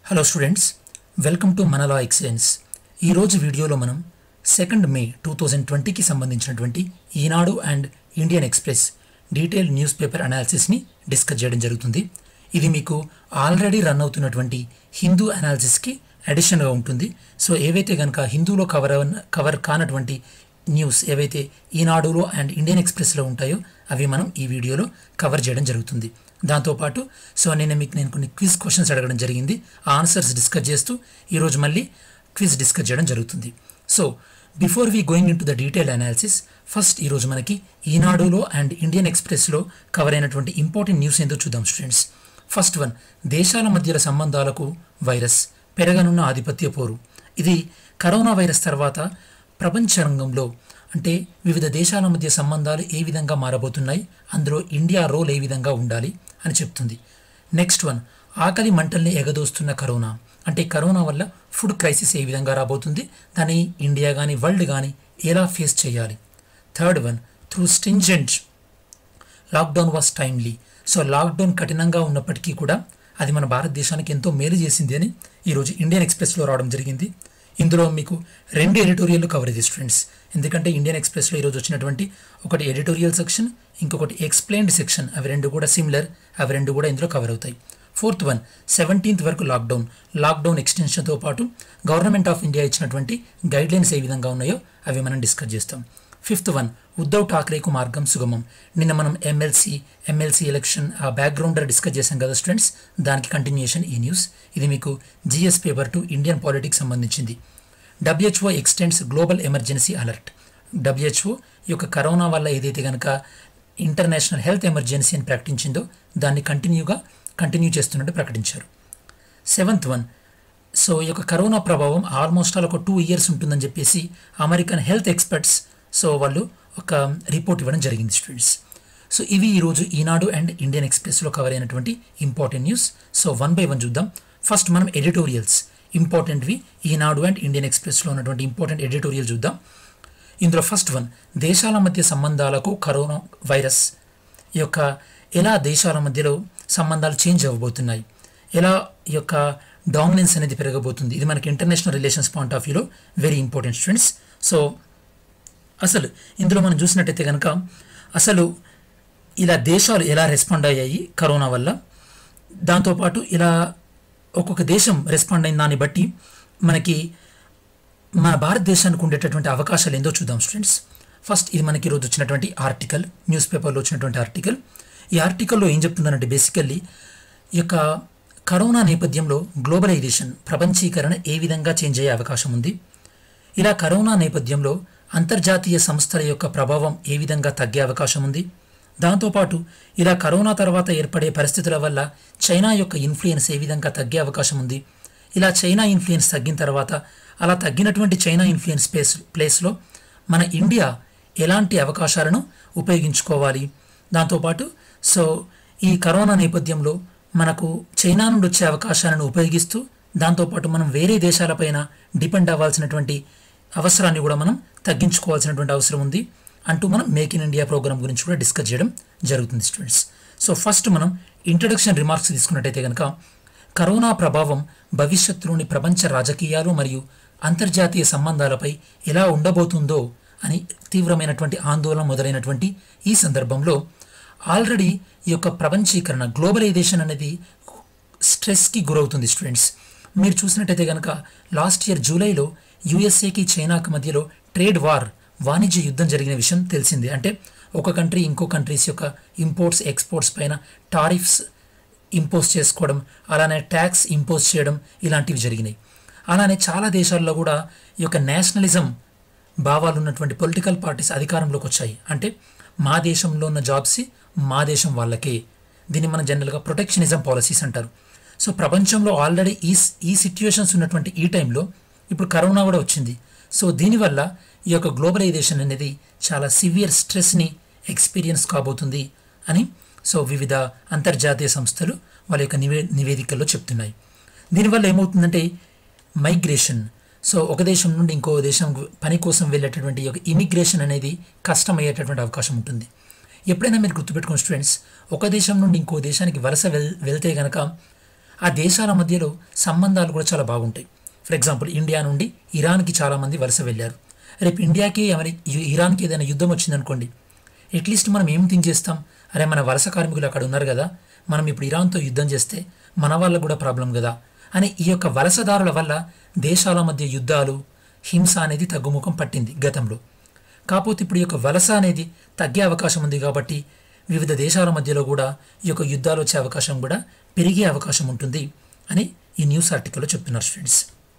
hello students welcome to మనలా excellence ఈరోజు వీడియోలో మనం సెకండ్ మే టూ థౌజండ్ ట్వంటీకి సంబంధించినటువంటి Eenadu and Indian express detail news paper అనాలిసిస్ని డిస్కస్ చేయడం జరుగుతుంది ఇది మీకు ఆల్రెడీ రన్ అవుతున్నటువంటి హిందూ అనాలిసిస్కి అడిషన్గా ఉంటుంది సో ఏవైతే కనుక హిందూలో కవర్ అవ- కవర్ కానటువంటి న్యూస్ ఏవైతే ఈనాడులో అండ్ ఇండియన్ ఎక్స్ప్రెస్లో ఉంటాయో అవి మనం ఈ వీడియోలో కవర్ చేయడం జరుగుతుంది దాంతోపాటు సో నేను మీకు నేను కొన్ని క్విజ్ క్వశ్చన్స్ అడగడం జరిగింది ఆ ఆన్సర్స్ డిస్కస్ చేస్తూ ఈరోజు మళ్ళీ క్విజ్ డిస్కస్ చేయడం జరుగుతుంది so before we going into the detail analysis first ఈరోజు మనకి ఈనాడులో అండ్ ఇండియన్ ఎక్స్ప్రెస్లో కవర్ అయినటువంటి ఇంపార్టెంట్ న్యూస్ ఏందో చూద్దాం స్టూడెంట్స్ ఫస్ట్ వన్ దేశాల మధ్యల సంబంధాలకు వైరస్ పెరగనున్న ఆధిపత్య పోరు ఇది కరోనా వైరస్ తర్వాత ప్రపంచ రంగంలో అంటే వివిధ దేశాల మధ్య సంబంధాలు ఏ విధంగా మారబోతున్నాయి అందులో ఇండియా రోల్ ఏ విధంగా ఉండాలి అని చెప్తుంది నెక్స్ట్ వన్ ఆకలి మంటల్ని ఎగదోస్తున్న కరోనా అంటే కరోనా వల్ల ఫుడ్ క్రైసిస్ ఏ విధంగా రాబోతుంది దాన్ని ఇండియా కానీ వరల్డ్ కానీ ఎలా ఫేస్ చేయాలి third one through stringent lockdown was timely so lockdown కఠినంగా ఉన్నప్పటికీ కూడా అది మన భారతదేశానికి ఎంతో మేలు చేసింది అని ఈరోజు ఇండియన్ ఎక్స్ప్రెస్లో రావడం జరిగింది ఇందులో మీకు రెండు ఎడిటోరియల్ కవరేజ్ స్టూడెంట్స్ ఎందుకంటే ఇండియన్ ఎక్స్ప్రెస్లో ఈరోజు వచ్చినటువంటి ఒకటి ఎడిటోరియల్ సెక్షన్ ఇంకొకటి ఎక్స్ప్లెయిన్డ్ సెక్షన్ అవి రెండు కూడా సిమిలర్ అవి రెండు కూడా ఇందులో కవర్ అవుతాయి ఫోర్త్ వన్ సెవెంటీన్త్ వరకు లాక్డౌన్ లాక్డౌన్ ఎక్స్టెన్షన్తో పాటు గవర్నమెంట్ ఆఫ్ ఇండియా ఇచ్చినటువంటి గైడ్లైన్స్ ఏ విధంగా ఉన్నాయో అవి మనం డిస్కస్ చేస్తాం ఫిఫ్త్ వన్ ఉద్ధవ్ ఠాక్రేకు మార్గం సుగమం నిన్న మనం ఎమ్మెల్సీ ఎమ్మెల్సీ ఎలక్షన్ ఆ బ్యాక్గ్రౌండర్ డిస్కస్ చేశాం కదా స్టూడెంట్స్ దానికి కంటిన్యూషన్ ఈ న్యూస్ ఇది మీకు GS paper two Indian politics సంబంధించింది WHO extends global emergency alert WHO ఈ యొక్క కరోనా వల్ల ఏదైతే కనుక ఇంటర్నేషనల్ హెల్త్ ఎమర్జెన్సీ అని ప్రకటించిందో దాన్ని కంటిన్యూగా కంటిన్యూ చేస్తున్నట్టు ప్రకటించారు సెవెంత్ వన్ సో ఈ యొక్క కరోనా ప్రభావం ఆల్మోస్ట్ ఆల్ ఒక టూ ఇయర్స్ ఉంటుందని చెప్పేసి అమెరికన్ హెల్త్ ఎక్స్పర్ట్స్ సో వాళ్ళు ఒక రిపోర్ట్ ఇవ్వడం జరిగింది స్టూడెంట్స్ సో ఇవి ఈరోజు ఈనాడు అండ్ ఇండియన్ ఎక్స్ప్రెస్లో కవర్ అయినటువంటి important news so one by one చూద్దాం ఫస్ట్ మనం ఎడిటోరియల్స్ ఇంపార్టెంట్వి ఈనాడు అండ్ ఇండియన్ ఎక్స్ప్రెస్లో ఉన్నటువంటి ఇంపార్టెంట్ ఎడిటోరియల్ చూద్దాం ఇందులో ఫస్ట్ వన్ దేశాల మధ్య సంబంధాలకు కరోనా వైరస్ ఈ యొక్క ఎలా దేశాల మధ్యలో సంబంధాలు చేంజ్ అవ్వబోతున్నాయి ఎలా ఈ యొక్క డామినెన్స్ అనేది పెరగబోతుంది ఇది మనకి ఇంటర్నేషనల్ రిలేషన్స్ పాయింట్ ఆఫ్ వ్యూలో వెరీ ఇంపార్టెంట్ స్టూడెంట్స్ సో అసలు ఇందులో మనం చూసినట్టయితే కనుక అసలు ఇలా దేశాలు ఎలా రెస్పాండ్ అయ్యాయి కరోనా వల్ల దాంతోపాటు ఇలా ఒక్కొక్క దేశం రెస్పాండ్ అయిన దాన్ని బట్టి మనకి మన భారతదేశానికి ఉండేటటువంటి అవకాశాలు ఏందో చూద్దాం స్టూడెంట్స్ ఫస్ట్ ఇది మనకి ఈరోజు వచ్చినటువంటి ఆర్టికల్ న్యూస్ పేపర్లో వచ్చినటువంటి ఆర్టికల్ ఈ ఆర్టికల్లో ఏం చెప్తుందంటే బేసికల్లీ ఈ యొక్క కరోనా నేపథ్యంలో గ్లోబలైజేషన్ ప్రపంచీకరణ ఏ విధంగా చేంజ్ అయ్యే అవకాశం ఉంది ఇలా కరోనా నేపథ్యంలో అంతర్జాతీయ సంస్థల యొక్క ప్రభావం ఏ విధంగా తగ్గే అవకాశం ఉంది దాంతోపాటు ఇలా కరోనా తర్వాత ఏర్పడే పరిస్థితుల వల్ల చైనా యొక్క ఇన్ఫ్లుయెన్స్ ఏ విధంగా తగ్గే అవకాశం ఉంది ఇలా చైనా ఇన్ఫ్లుయెన్స్ తగ్గిన తర్వాత అలా తగ్గినటువంటి చైనా ఇన్ఫ్లుయెన్స్ ప్లేస్ ప్లేస్లో మన ఇండియా ఎలాంటి అవకాశాలను ఉపయోగించుకోవాలి దాంతోపాటు సో ఈ కరోనా నేపథ్యంలో మనకు చైనా నుండి వచ్చే అవకాశాలను ఉపయోగిస్తూ దాంతోపాటు మనం వేరే దేశాలపైన డిపెండ్ అవ్వాల్సినటువంటి అవసరాన్ని కూడా మనం తగ్గించుకోవాల్సినటువంటి అవసరం ఉంది అంటూ మనం మేక్ ఇన్ ఇండియా ప్రోగ్రామ్ గురించి కూడా డిస్కస్ చేయడం జరుగుతుంది స్టూడెంట్స్ సో ఫస్ట్ మనం ఇంట్రడక్షన్ రిమార్క్స్ తీసుకున్నట్టయితే కనుక కరోనా ప్రభావం భవిష్యత్తులోని ప్రపంచ రాజకీయాలు మరియు అంతర్జాతీయ సంబంధాలపై ఎలా ఉండబోతుందో అని తీవ్రమైనటువంటి ఆందోళన మొదలైనటువంటి ఈ సందర్భంలో ఆల్రెడీ ఈ యొక్క ప్రపంచీకరణ గ్లోబలైజేషన్ అనేది స్ట్రెస్కి గురవుతుంది స్టూడెంట్స్ మీరు చూసినట్టయితే కనుక లాస్ట్ ఇయర్ జూలైలో యుఎస్ఏకి చైనాకి మధ్యలో ట్రేడ్ వార్ వాణిజ్య యుద్ధం జరిగిన విషయం తెలిసిందే అంటే ఒక కంట్రీ ఇంకో కంట్రీస్ యొక్క ఇంపోర్ట్స్ ఎక్స్పోర్ట్స్ పైన టారిఫ్స్ ఇంపోజ్ చేసుకోవడం అలానే ట్యాక్స్ ఇంపోజ్ చేయడం ఇలాంటివి జరిగినాయి అలానే చాలా దేశాల్లో కూడా ఈ యొక్క నేషనలిజం భావాలు ఉన్నటువంటి పొలిటికల్ పార్టీస్ అధికారంలోకి వచ్చాయి అంటే మా దేశంలో ఉన్న జాబ్స్ మా దేశం వాళ్ళకే దీన్ని మనం జనరల్గా ప్రొటెక్షనిజం పాలసీస్ అంటారు సో ప్రపంచంలో ఆల్రెడీ ఈ ఈ సిచ్యువేషన్స్ ఉన్నటువంటి ఈ టైంలో ఇప్పుడు కరోనా కూడా వచ్చింది సో దీనివల్ల ఈ యొక్క గ్లోబలైజేషన్ అనేది చాలా సివియర్ స్ట్రెస్ని ఎక్స్పీరియన్స్ కాబోతుంది అని సో వివిధ అంతర్జాతీయ సంస్థలు వాళ్ళ యొక్క నివే నివేదికల్లో చెప్తున్నాయి దీనివల్ల ఏమవుతుందంటే మైగ్రేషన్ సో ఒక దేశం నుండి ఇంకో దేశం పని కోసం వెళ్ళేటటువంటి ఒక ఇమిగ్రేషన్ అనేది కష్టమయ్యేటటువంటి అవకాశం ఉంటుంది ఎప్పుడైనా మీరు గుర్తుపెట్టుకున్న స్టూడెంట్స్ ఒక దేశం నుండి ఇంకో దేశానికి వలస వెల్ వెళ్తే కనుక ఆ దేశాల మధ్యలో సంబంధాలు కూడా చాలా బాగుంటాయి ఫర్ ఎగ్జాంపుల్ ఇండియా నుండి ఇరాన్కి చాలామంది వలస వెళ్ళారు రేపు ఇండియాకి ఎవరి ఇరాన్కి ఏదైనా యుద్ధం వచ్చిందనుకోండి అట్లీస్ట్ మనం ఏం థింక్ చేస్తాం అరే మన వలస కార్మికులు అక్కడ ఉన్నారు కదా మనం ఇప్పుడు ఇరాన్తో యుద్ధం చేస్తే మన వాళ్ళకు కూడా ప్రాబ్లం కదా అని ఈ యొక్క వలసదారుల వల్ల దేశాల మధ్య యుద్ధాలు హింస అనేది తగ్గుముఖం పట్టింది గతంలో కాకపోతే ఇప్పుడు ఈ యొక్క వలస అనేది తగ్గే అవకాశం ఉంది కాబట్టి వివిధ దేశాల మధ్యలో కూడా ఈ యొక్క యుద్ధాలు వచ్చే అవకాశం కూడా పెరిగే అవకాశం ఉంటుంది అని ఈ న్యూస్ ఆర్టికల్లో చెప్తున్నారు స్టూడెంట్స్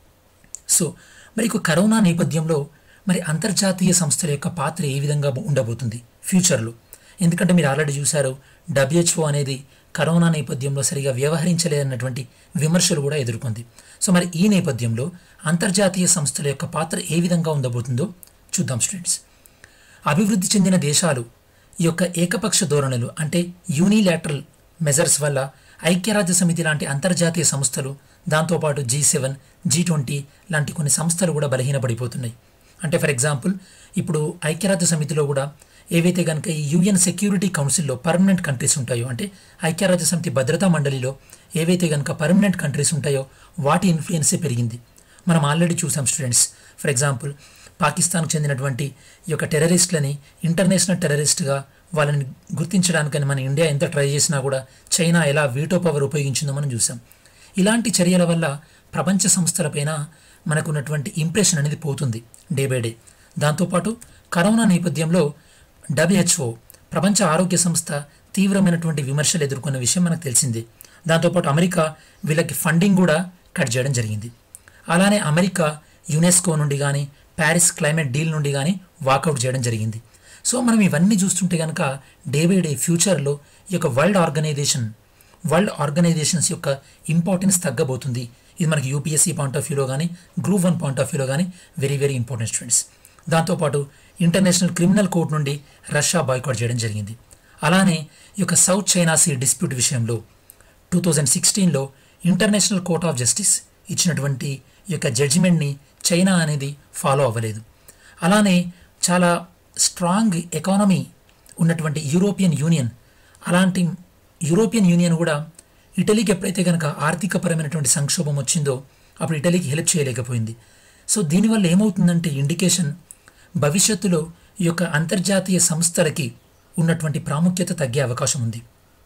సో మరి ఇక కరోనా నేపథ్యంలో మరి అంతర్జాతీయ సంస్థల యొక్క పాత్ర ఏ విధంగా ఉండబోతుంది ఫ్యూచర్లో ఎందుకంటే మీరు ఆల్రెడీ చూశారు డబ్ల్యూహెచ్ఓ అనేది కరోనా నేపథ్యంలో సరిగా వ్యవహరించలేదన్నటువంటి విమర్శలు కూడా ఎదుర్కొంది సో మరి ఈ నేపథ్యంలో అంతర్జాతీయ సంస్థల యొక్క పాత్ర ఏ విధంగా ఉండబోతుందో చూద్దాం స్టూడెంట్స్ అభివృద్ధి చెందిన దేశాలు ఈ యొక్క ఏకపక్ష ధోరణులు అంటే యూనిలాటరల్ మెజర్స్ వల్ల ఐక్యరాజ్య సమితి లాంటి అంతర్జాతీయ సంస్థలు దాంతోపాటు జీ సెవెన్ జీ ట్వంటీ లాంటి కొన్ని సంస్థలు కూడా బలహీనపడిపోతున్నాయి అంటే ఫర్ ఎగ్జాంపుల్ ఇప్పుడు ఐక్యరాజ్య సమితిలో కూడా ఏవైతే కనుక ఈ యుఎన్ సెక్యూరిటీ కౌన్సిల్లో పర్మనెంట్ కంట్రీస్ ఉంటాయో అంటే ఐక్యరాజ్య సమితి భద్రతా మండలిలో ఏవైతే కనుక పర్మనెంట్ కంట్రీస్ ఉంటాయో వాటి ఇన్ఫ్లుయెన్సే పెరిగింది మనం ఆల్రెడీ చూసాం స్టూడెంట్స్ ఫర్ ఎగ్జాంపుల్ పాకిస్తాన్కు చెందినటువంటి ఈ యొక్క టెర్రరిస్టులని ఇంటర్నేషనల్ టెర్రరిస్ట్గా వాళ్ళని గుర్తించడానికని మన ఇండియా ఎంత ట్రై చేసినా కూడా చైనా ఎలా వీటో పవర్ ఉపయోగించిందో మనం చూసాం ఇలాంటి చర్యల వల్ల ప్రపంచ సంస్థలపైన మనకున్నటువంటి ఇంప్రెషన్ అనేది పోతుంది డే బై డే దాంతోపాటు కరోనా నేపథ్యంలో డబ్ల్యూహెచ్ఓ ప్రపంచ ఆరోగ్య సంస్థ తీవ్రమైనటువంటి విమర్శలు ఎదుర్కొన్న విషయం మనకు తెలిసిందే దాంతోపాటు అమెరికా వీళ్ళకి ఫండింగ్ కూడా కట్ చేయడం జరిగింది అలానే అమెరికా యునెస్కో నుండి కానీ ప్యారిస్ క్లైమేట్ డీల్ నుండి కానీ వాకౌట్ చేయడం జరిగింది సో మనం ఇవన్నీ చూస్తుంటే కనుక డే బై డే ఫ్యూచర్లో ఈ యొక్క వరల్డ్ ఆర్గనైజేషన్ వరల్డ్ ఆర్గనైజేషన్స్ యొక్క ఇంపార్టెన్స్ తగ్గబోతుంది ఇది మనకి యూపీఎస్సీ పాయింట్ ఆఫ్ వ్యూలో కానీ గ్రూప్ వన్ పాయింట్ ఆఫ్ వ్యూలో కానీ వెరీ వెరీ ఇంపార్టెంట్ స్టూడెంట్స్ దాంతోపాటు ఇంటర్నేషనల్ క్రిమినల్ కోర్ట్ నుండి రష్యా బాయ్కాట్ చేయడం జరిగింది అలానే ఈ యొక్క సౌత్ చైనా సీ డిస్ప్యూట్ విషయంలో టూ థౌజండ్ సిక్స్టీన్లో ఇంటర్నేషనల్ కోర్ట్ ఆఫ్ జస్టిస్ ఇచ్చినటువంటి ఈ యొక్క జడ్జిమెంట్ని చైనా అనేది ఫాలో అవ్వలేదు అలానే చాలా స్ట్రాంగ్ ఎకానమీ ఉన్నటువంటి యూరోపియన్ యూనియన్ అలాంటి యూరోపియన్ యూనియన్ కూడా ఇటలీకి ఎప్పుడైతే కనుక ఆర్థికపరమైనటువంటి సంక్షోభం వచ్చిందో అప్పుడు ఇటలీకి హెల్ప్ చేయలేకపోయింది సో దీనివల్ల ఏమవుతుందంటే ఇండికేషన్ భవిష్యత్తులో ఈ యొక్క అంతర్జాతీయ సంస్థలకి ఉన్నటువంటి ప్రాముఖ్యత తగ్గే అవకాశం ఉంది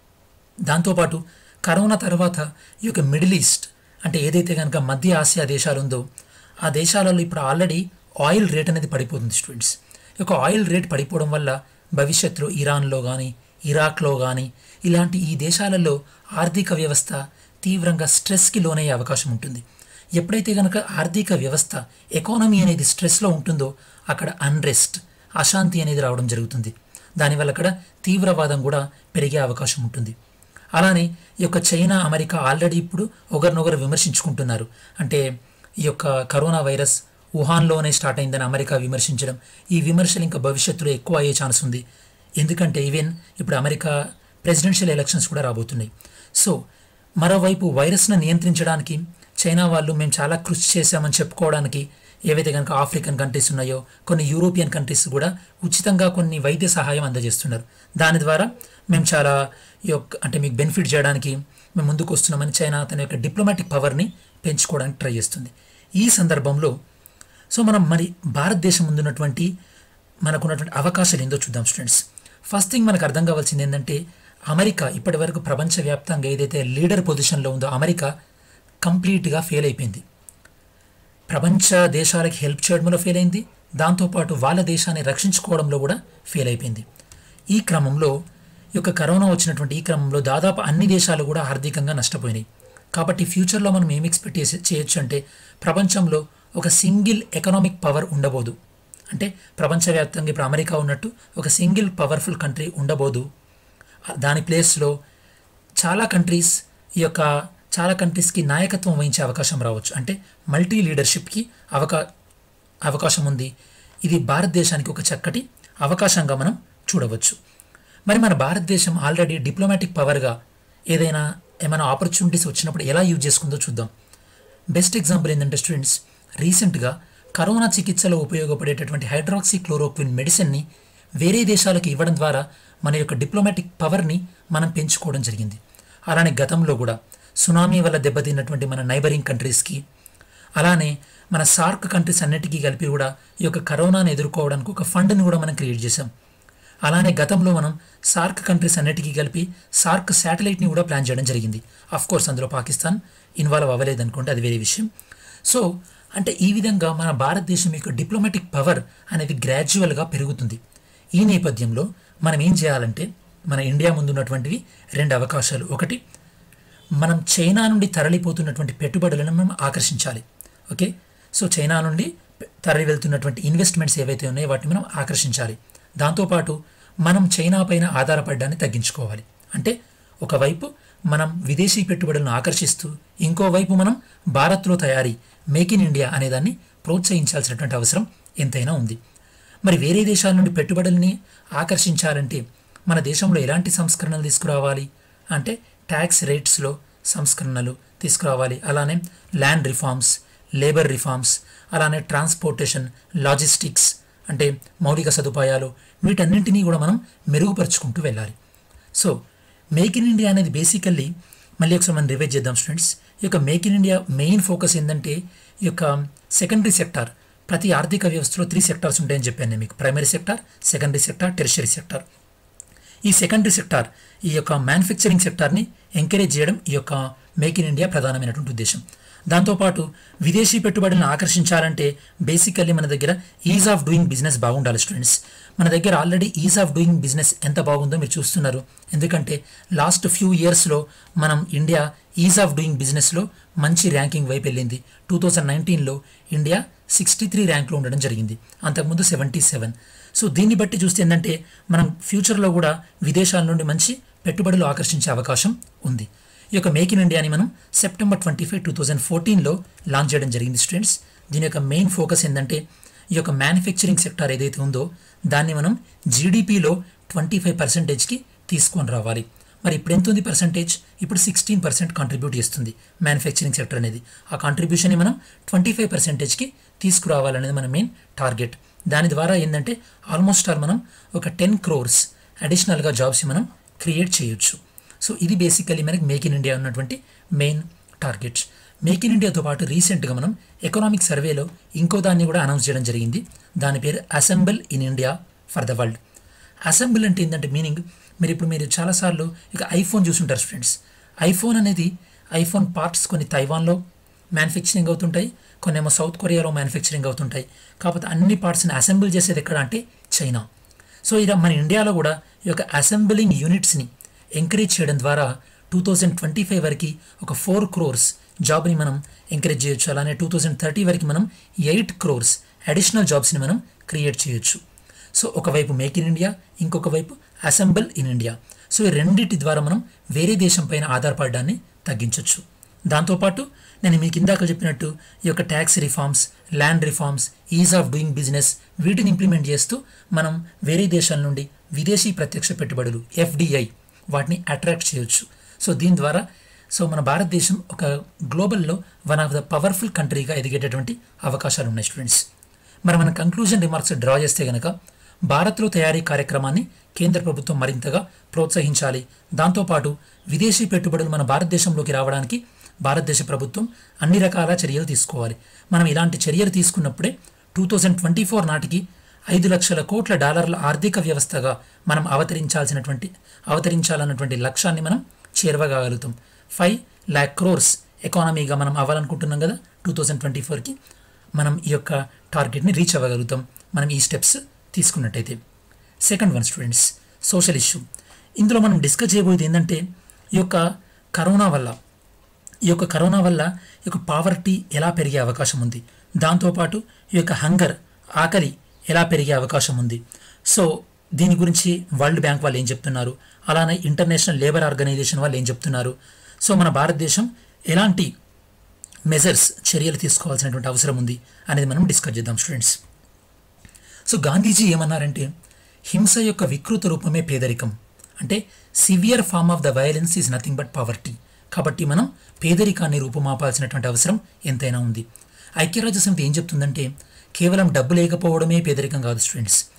దాంతోపాటు కరోనా తర్వాత ఈ యొక్క మిడిల్ ఈస్ట్ అంటే ఏదైతే కనుక మధ్య ఆసియా దేశాలు ఉందో ఆ దేశాలలో ఇప్పుడు ఆల్రెడీ ఆయిల్ రేట్ అనేది పడిపోతుంది స్టూడెంట్స్ ఈ యొక్క ఆయిల్ రేట్ పడిపోవడం వల్ల భవిష్యత్తులో ఇరాన్లో కానీ ఇరాక్లో కానీ ఇలాంటి ఈ దేశాలలో ఆర్థిక వ్యవస్థ తీవ్రంగా స్ట్రెస్కి లోనయ్యే అవకాశం ఉంటుంది ఎప్పుడైతే కనుక ఆర్థిక వ్యవస్థ ఎకానమీ అనేది స్ట్రెస్లో ఉంటుందో అక్కడ అన్రెస్ట్ అశాంతి అనేది రావడం జరుగుతుంది దానివల్ల అక్కడ తీవ్రవాదం కూడా పెరిగే అవకాశం ఉంటుంది అలానే ఈ యొక్క చైనా అమెరికా ఆల్రెడీ ఇప్పుడు ఒకరినొకరు విమర్శించుకుంటున్నారు అంటే ఈ యొక్క కరోనా వైరస్ వుహాన్లోనే స్టార్ట్ అయిందని అమెరికా విమర్శించడం ఈ విమర్శలు ఇంకా భవిష్యత్తులో ఎక్కువ అయ్యే ఛాన్స్ ఉంది ఎందుకంటే ఈవెన్ ఇప్పుడు అమెరికా ప్రెసిడెన్షియల్ ఎలక్షన్స్ కూడా రాబోతున్నాయి సో మరోవైపు వైరస్ను నియంత్రించడానికి చైనా వాళ్ళు మేము చాలా కృషి చేశామని చెప్పుకోవడానికి ఏవైతే కనుక ఆఫ్రికన్ కంట్రీస్ ఉన్నాయో కొన్ని యూరోపియన్ కంట్రీస్ కూడా ఉచితంగా కొన్ని వైద్య సహాయం అందజేస్తున్నారు దాని ద్వారా మేము చాలా ఈ యొక్క అంటే మీకు బెనిఫిట్ చేయడానికి మేము ముందుకు వస్తున్నామని చైనా తన యొక్క డిప్లొమాటిక్ పవర్ని పెంచుకోవడానికి ట్రై చేస్తుంది ఈ సందర్భంలో సో మనం మరి భారతదేశం ముందున్నటువంటి మనకున్నటువంటి అవకాశాలు ఏందో చూద్దాం స్టూడెంట్స్ ఫస్ట్ థింగ్ మనకు అర్థం కావాల్సింది ఏంటంటే అమెరికా ఇప్పటివరకు ప్రపంచవ్యాప్తంగా ఏదైతే లీడర్ పొజిషన్లో ఉందో అమెరికా కంప్లీట్గా ఫెయిల్ అయిపోయింది ప్రపంచ దేశాలకి హెల్ప్ చేయడంలో ఫెయిల్ అయింది దాంతోపాటు వాళ్ళ దేశాన్ని రక్షించుకోవడంలో కూడా ఫెయిల్ అయిపోయింది ఈ క్రమంలో ఈ యొక్క కరోనా వచ్చినటువంటి ఈ క్రమంలో దాదాపు అన్ని దేశాలు కూడా ఆర్థికంగా నష్టపోయినాయి కాబట్టి ఫ్యూచర్లో మనం ఏం ఎక్స్పెక్ట్ చేసే చేయొచ్చు అంటే ప్రపంచంలో ఒక సింగిల్ ఎకనామిక్ పవర్ ఉండబోదు అంటే ప్రపంచవ్యాప్తంగా ఇప్పుడు అమెరికా ఉన్నట్టు ఒక సింగిల్ పవర్ఫుల్ కంట్రీ ఉండబోదు దాని ప్లేస్లో చాలా కంట్రీస్ ఈ యొక్క చాలా కంట్రీస్కి నాయకత్వం వహించే అవకాశం రావచ్చు అంటే మల్టీ లీడర్షిప్కి అవకా అవకాశం ఉంది ఇది భారతదేశానికి ఒక చక్కటి అవకాశంగా మనం చూడవచ్చు మరి మన భారతదేశం ఆల్రెడీ డిప్లొమాటిక్ పవర్గా ఏదైనా ఏమైనా ఆపర్చునిటీస్ వచ్చినప్పుడు ఎలా యూజ్ చేసుకుందో చూద్దాం బెస్ట్ ఎగ్జాంపుల్ ఏంటంటే స్టూడెంట్స్ రీసెంట్గా కరోనా చికిత్సలో ఉపయోగపడేటటువంటి హైడ్రాక్సీ క్లోరోక్విన్ మెడిసిన్ని వేరే దేశాలకు ఇవ్వడం ద్వారా మన యొక్క డిప్లొమాటిక్ పవర్ని మనం పెంచుకోవడం జరిగింది అలానే గతంలో కూడా సునామీ వల్ల దెబ్బతిన్నటువంటి మన నైబరింగ్ కంట్రీస్కి అలానే మన సార్క్ కంట్రీస్ అన్నిటికీ కలిపి కూడా ఈ యొక్క కరోనాను ఎదుర్కోవడానికి ఒక ఫండ్ని కూడా మనం క్రియేట్ చేసాం అలానే గతంలో మనం సార్క్ కంట్రీస్ అన్నిటికీ కలిపి సార్క్ శాటిలైట్ని కూడా ప్లాన్ చేయడం జరిగింది అఫ్ కోర్స్ అందులో పాకిస్తాన్ ఇన్వాల్వ్ అవ్వలేదు అనుకుంటే అది వేరే విషయం సో అంటే ఈ విధంగా మన భారతదేశం యొక్క డిప్లొమాటిక్ పవర్ అనేది గ్రాడ్యువల్గా పెరుగుతుంది ఈ నేపథ్యంలో మనం ఏం చేయాలంటే మన ఇండియా ముందున్నటువంటివి రెండు అవకాశాలు ఒకటి మనం చైనా నుండి తరలిపోతున్నటువంటి పెట్టుబడులను మనం ఆకర్షించాలి ఓకే సో చైనా నుండి తరలి వెళ్తున్నటువంటి ఇన్వెస్ట్మెంట్స్ ఏవైతే ఉన్నాయో వాటిని మనం ఆకర్షించాలి దాంతోపాటు మనం చైనా పైన ఆధారపడడాన్ని తగ్గించుకోవాలి అంటే ఒకవైపు మనం విదేశీ పెట్టుబడులను ఆకర్షిస్తూ ఇంకోవైపు మనం భారత్లో తయారీ మేక్ ఇన్ ఇండియా అనేదాన్ని ప్రోత్సహించాల్సినటువంటి అవసరం ఎంతైనా ఉంది మరి వేరే దేశాల నుండి పెట్టుబడుల్ని ఆకర్షించాలంటే మన దేశంలో ఎలాంటి సంస్కరణలు తీసుకురావాలి అంటే ట్యాక్స్ రేట్స్లో సంస్కరణలు తీసుకురావాలి అలానే ల్యాండ్ రిఫార్మ్స్ లేబర్ రిఫార్మ్స్ అలానే ట్రాన్స్పోర్టేషన్ లాజిస్టిక్స్ అంటే మౌలిక సదుపాయాలు వీటన్నింటినీ కూడా మనం మెరుగుపరుచుకుంటూ వెళ్ళాలి సో మేక్ ఇన్ ఇండియా అనేది బేసికల్లీ మళ్ళీ ఒకసారి మనం రివైజ్ చేద్దాం స్టూడెంట్స్ ఈ యొక్క make in India main focus ఏంటంటే ఈ యొక్క సెకండరీ సెక్టార్ ప్రతి ఆర్థిక వ్యవస్థలో త్రీ సెక్టార్స్ ఉంటాయని చెప్పాను నేను మీకు primary sector secondary sector tertiary sector ఈ సెకండరీ సెక్టార్ ఈ యొక్క మ్యానుఫ్యాక్చరింగ్ సెక్టార్ని ఎంకరేజ్ చేయడం ఈ యొక్క మేక్ ఇన్ ఇండియా ప్రధానమైనటువంటి ఉద్దేశం దాంతోపాటు విదేశీ పెట్టుబడులను ఆకర్షించాలంటే బేసికల్లీ మన దగ్గర ఈజ్ ఆఫ్ డూయింగ్ బిజినెస్ బాగుండాలి స్టూడెంట్స్ మన దగ్గర already ease of doing business ఎంత బాగుందో మీరు చూస్తున్నారు ఎందుకంటే లాస్ట్ ఫ్యూ ఇయర్స్లో మనం ఇండియా ఈజ్ ఆఫ్ డూయింగ్ బిజినెస్లో మంచి ర్యాంకింగ్ వైపు వెళ్ళింది టూ థౌజండ్ నైన్టీన్లో ఇండియా సిక్స్టీ త్రీ ర్యాంక్లో ఉండడం జరిగింది అంతకుముందు సెవెంటీ సెవెన్ సో దీన్ని బట్టి చూస్తే ఏంటంటే మనం ఫ్యూచర్లో కూడా విదేశాల నుండి మంచి పెట్టుబడులు ఆకర్షించే అవకాశం ఉంది ఈ యొక్క మేక్ ఇన్ ఇండియాని మనం September twenty five two thousand ఫోర్టీన్లో లాంచ్ చేయడం జరిగింది స్టూడెంట్స్ దీని యొక్క మెయిన్ ఫోకస్ ఏంటంటే ఈ యొక్క మ్యానుఫ్యాక్చరింగ్ సెక్టార్ ఏదైతే ఉందో దాన్ని మనం జీడిపిలో ట్వంటీ ఫైవ్ పర్సెంటేజ్కి తీసుకొని రావాలి మరి ఇప్పుడు ఎంత ఉంది పర్సెంటేజ్ ఇప్పుడు సిక్స్టీన్ పర్సెంట్ కాంట్రిబ్యూట్ చేస్తుంది మ్యానుఫ్యాక్చరింగ్ సెక్టర్ అనేది ఆ కాంట్రిబ్యూషన్ని మనం ట్వంటీ ఫైవ్ పర్సెంటేజ్కి తీసుకురావాలనేది మన మెయిన్ టార్గెట్ దాని ద్వారా ఏంటంటే ఆల్మోస్ట్ ఆల్ మనం ఒక టెన్ క్రోర్స్ అడిషనల్గా జాబ్స్ మనం క్రియేట్ చేయొచ్చు సో ఇది బేసికలీ మనకి మేక్ ఇన్ ఇండియా ఉన్నటువంటి మెయిన్ టార్గెట్స్ మేక్ ఇన్ ఇండియాతో పాటు రీసెంట్గా మనం ఎకనామిక్ సర్వేలో ఇంకో దాన్ని కూడా అనౌన్స్ చేయడం జరిగింది దాని పేరు assemble in India for the world assemble అంటే ఏంటంటే మీనింగ్ మీరు ఇప్పుడు మీరు చాలాసార్లు ఇక ఐఫోన్ చూసుంటారు ఫ్రెండ్స్ ఐఫోన్ అనేది ఐఫోన్ పార్ట్స్ కొన్ని తైవాన్లో మ్యానుఫ్యాక్చరింగ్ అవుతుంటాయి కొన్ని ఏమో సౌత్ కొరియాలో మ్యానుఫ్యాక్చరింగ్ అవుతుంటాయి కాకపోతే అన్ని పార్ట్స్ని అసెంబుల్ చేసేది ఎక్కడ అంటే చైనా సో ఇలా మన ఇండియాలో కూడా ఈ యొక్క అసెంబ్లింగ్ యూనిట్స్ని ఎంకరేజ్ చేయడం ద్వారా టూ థౌజండ్ ట్వంటీ ఫైవ్ వరకు ఒక ఫోర్ క్రోర్స్ జాబ్ని మనం ఎంకరేజ్ చేయొచ్చు అలానే టూ థౌజండ్ థర్టీ వరకు మనం ఎయిట్ క్రోర్స్ అడిషనల్ జాబ్స్ని మనం క్రియేట్ చేయొచ్చు సో ఒకవైపు మేక్ ఇన్ ఇండియా ఇంకొక వైపు అసెంబుల్ ఇన్ ఇండియా సో ఈ రెండింటి ద్వారా మనం వేరే దేశం పైన ఆధారపడడాన్ని తగ్గించవచ్చు దాంతోపాటు నేను మీకు ఇందాక చెప్పినట్టు ఈ యొక్క tax reforms land reforms ease of doing business వీటిని ఇంప్లిమెంట్ చేస్తూ మనం వేరే దేశాల నుండి విదేశీ ప్రత్యక్ష పెట్టుబడులు ఎఫ్డిఐ వాటిని అట్రాక్ట్ చేయొచ్చు సో దీని ద్వారా సో మన భారతదేశం ఒక గ్లోబల్లో వన్ ఆఫ్ ద పవర్ఫుల్ కంట్రీగా ఎదిగేటటువంటి అవకాశాలు ఉన్నాయి స్టూడెంట్స్ మరి మన కంక్లూజన్ రిమార్క్స్ డ్రా చేస్తే గనక భారత్లో తయారీ కార్యక్రమాన్ని కేంద్ర ప్రభుత్వం మరింతగా ప్రోత్సహించాలి దాంతోపాటు విదేశీ పెట్టుబడులు మన భారతదేశంలోకి రావడానికి భారతదేశ ప్రభుత్వం అన్ని రకాల చర్యలు తీసుకోవాలి మనం ఇలాంటి చర్యలు తీసుకున్నప్పుడే టూ థౌజండ్ ట్వంటీ ఫోర్ నాటికి ఐదు లక్షల కోట్ల డాలర్ల ఆర్థిక వ్యవస్థగా మనం అవతరించాల్సినటువంటి అవతరించాలన్నటువంటి లక్ష్యాన్ని మనం చేరువగాగలుగుతాం ఫైవ్ ల్యాక్ క్రోర్స్ ఎకానమీగా మనం అవ్వాలనుకుంటున్నాం కదా టూ థౌజండ్ ట్వంటీ ఫోర్కి మనం ఈ యొక్క టార్గెట్ని రీచ్ అవ్వగలుగుతాం మనం ఈ స్టెప్స్ తీసుకున్నట్టయితే second one students social issue ఇందులో మనం డిస్కస్ చేయబోయేది ఏంటంటే ఈ యొక్క కరోనా వల్ల ఈ యొక్క కరోనా వల్ల ఈ యొక్క పావర్టీ ఎలా పెరిగే అవకాశం ఉంది దాంతోపాటు ఈ యొక్క హంగర్ ఆకలి ఎలా పెరిగే అవకాశం ఉంది సో దీని గురించి వరల్డ్ బ్యాంక్ వాళ్ళు ఏం చెప్తున్నారు అలానే ఇంటర్నేషనల్ లేబర్ ఆర్గనైజేషన్ వాళ్ళు ఏం చెప్తున్నారు సో మన భారతదేశం ఎలాంటి మెజర్స్ చర్యలు తీసుకోవాల్సినటువంటి అవసరం ఉంది అనేది మనం డిస్కస్ చేద్దాం స్టూడెంట్స్ సో గాంధీజీ ఏమన్నారంటే హింస యొక్క వికృత రూపమే పేదరికం అంటే severe form of the violence is nothing but poverty కాబట్టి మనం పేదరికాన్ని రూపుమాపాల్సినటువంటి అవసరం ఎంతైనా ఉంది ఐక్యరాజ్య సమితి ఏం చెప్తుందంటే కేవలం డబ్బు లేకపోవడమే పేదరికం కాదు స్టూడెంట్స్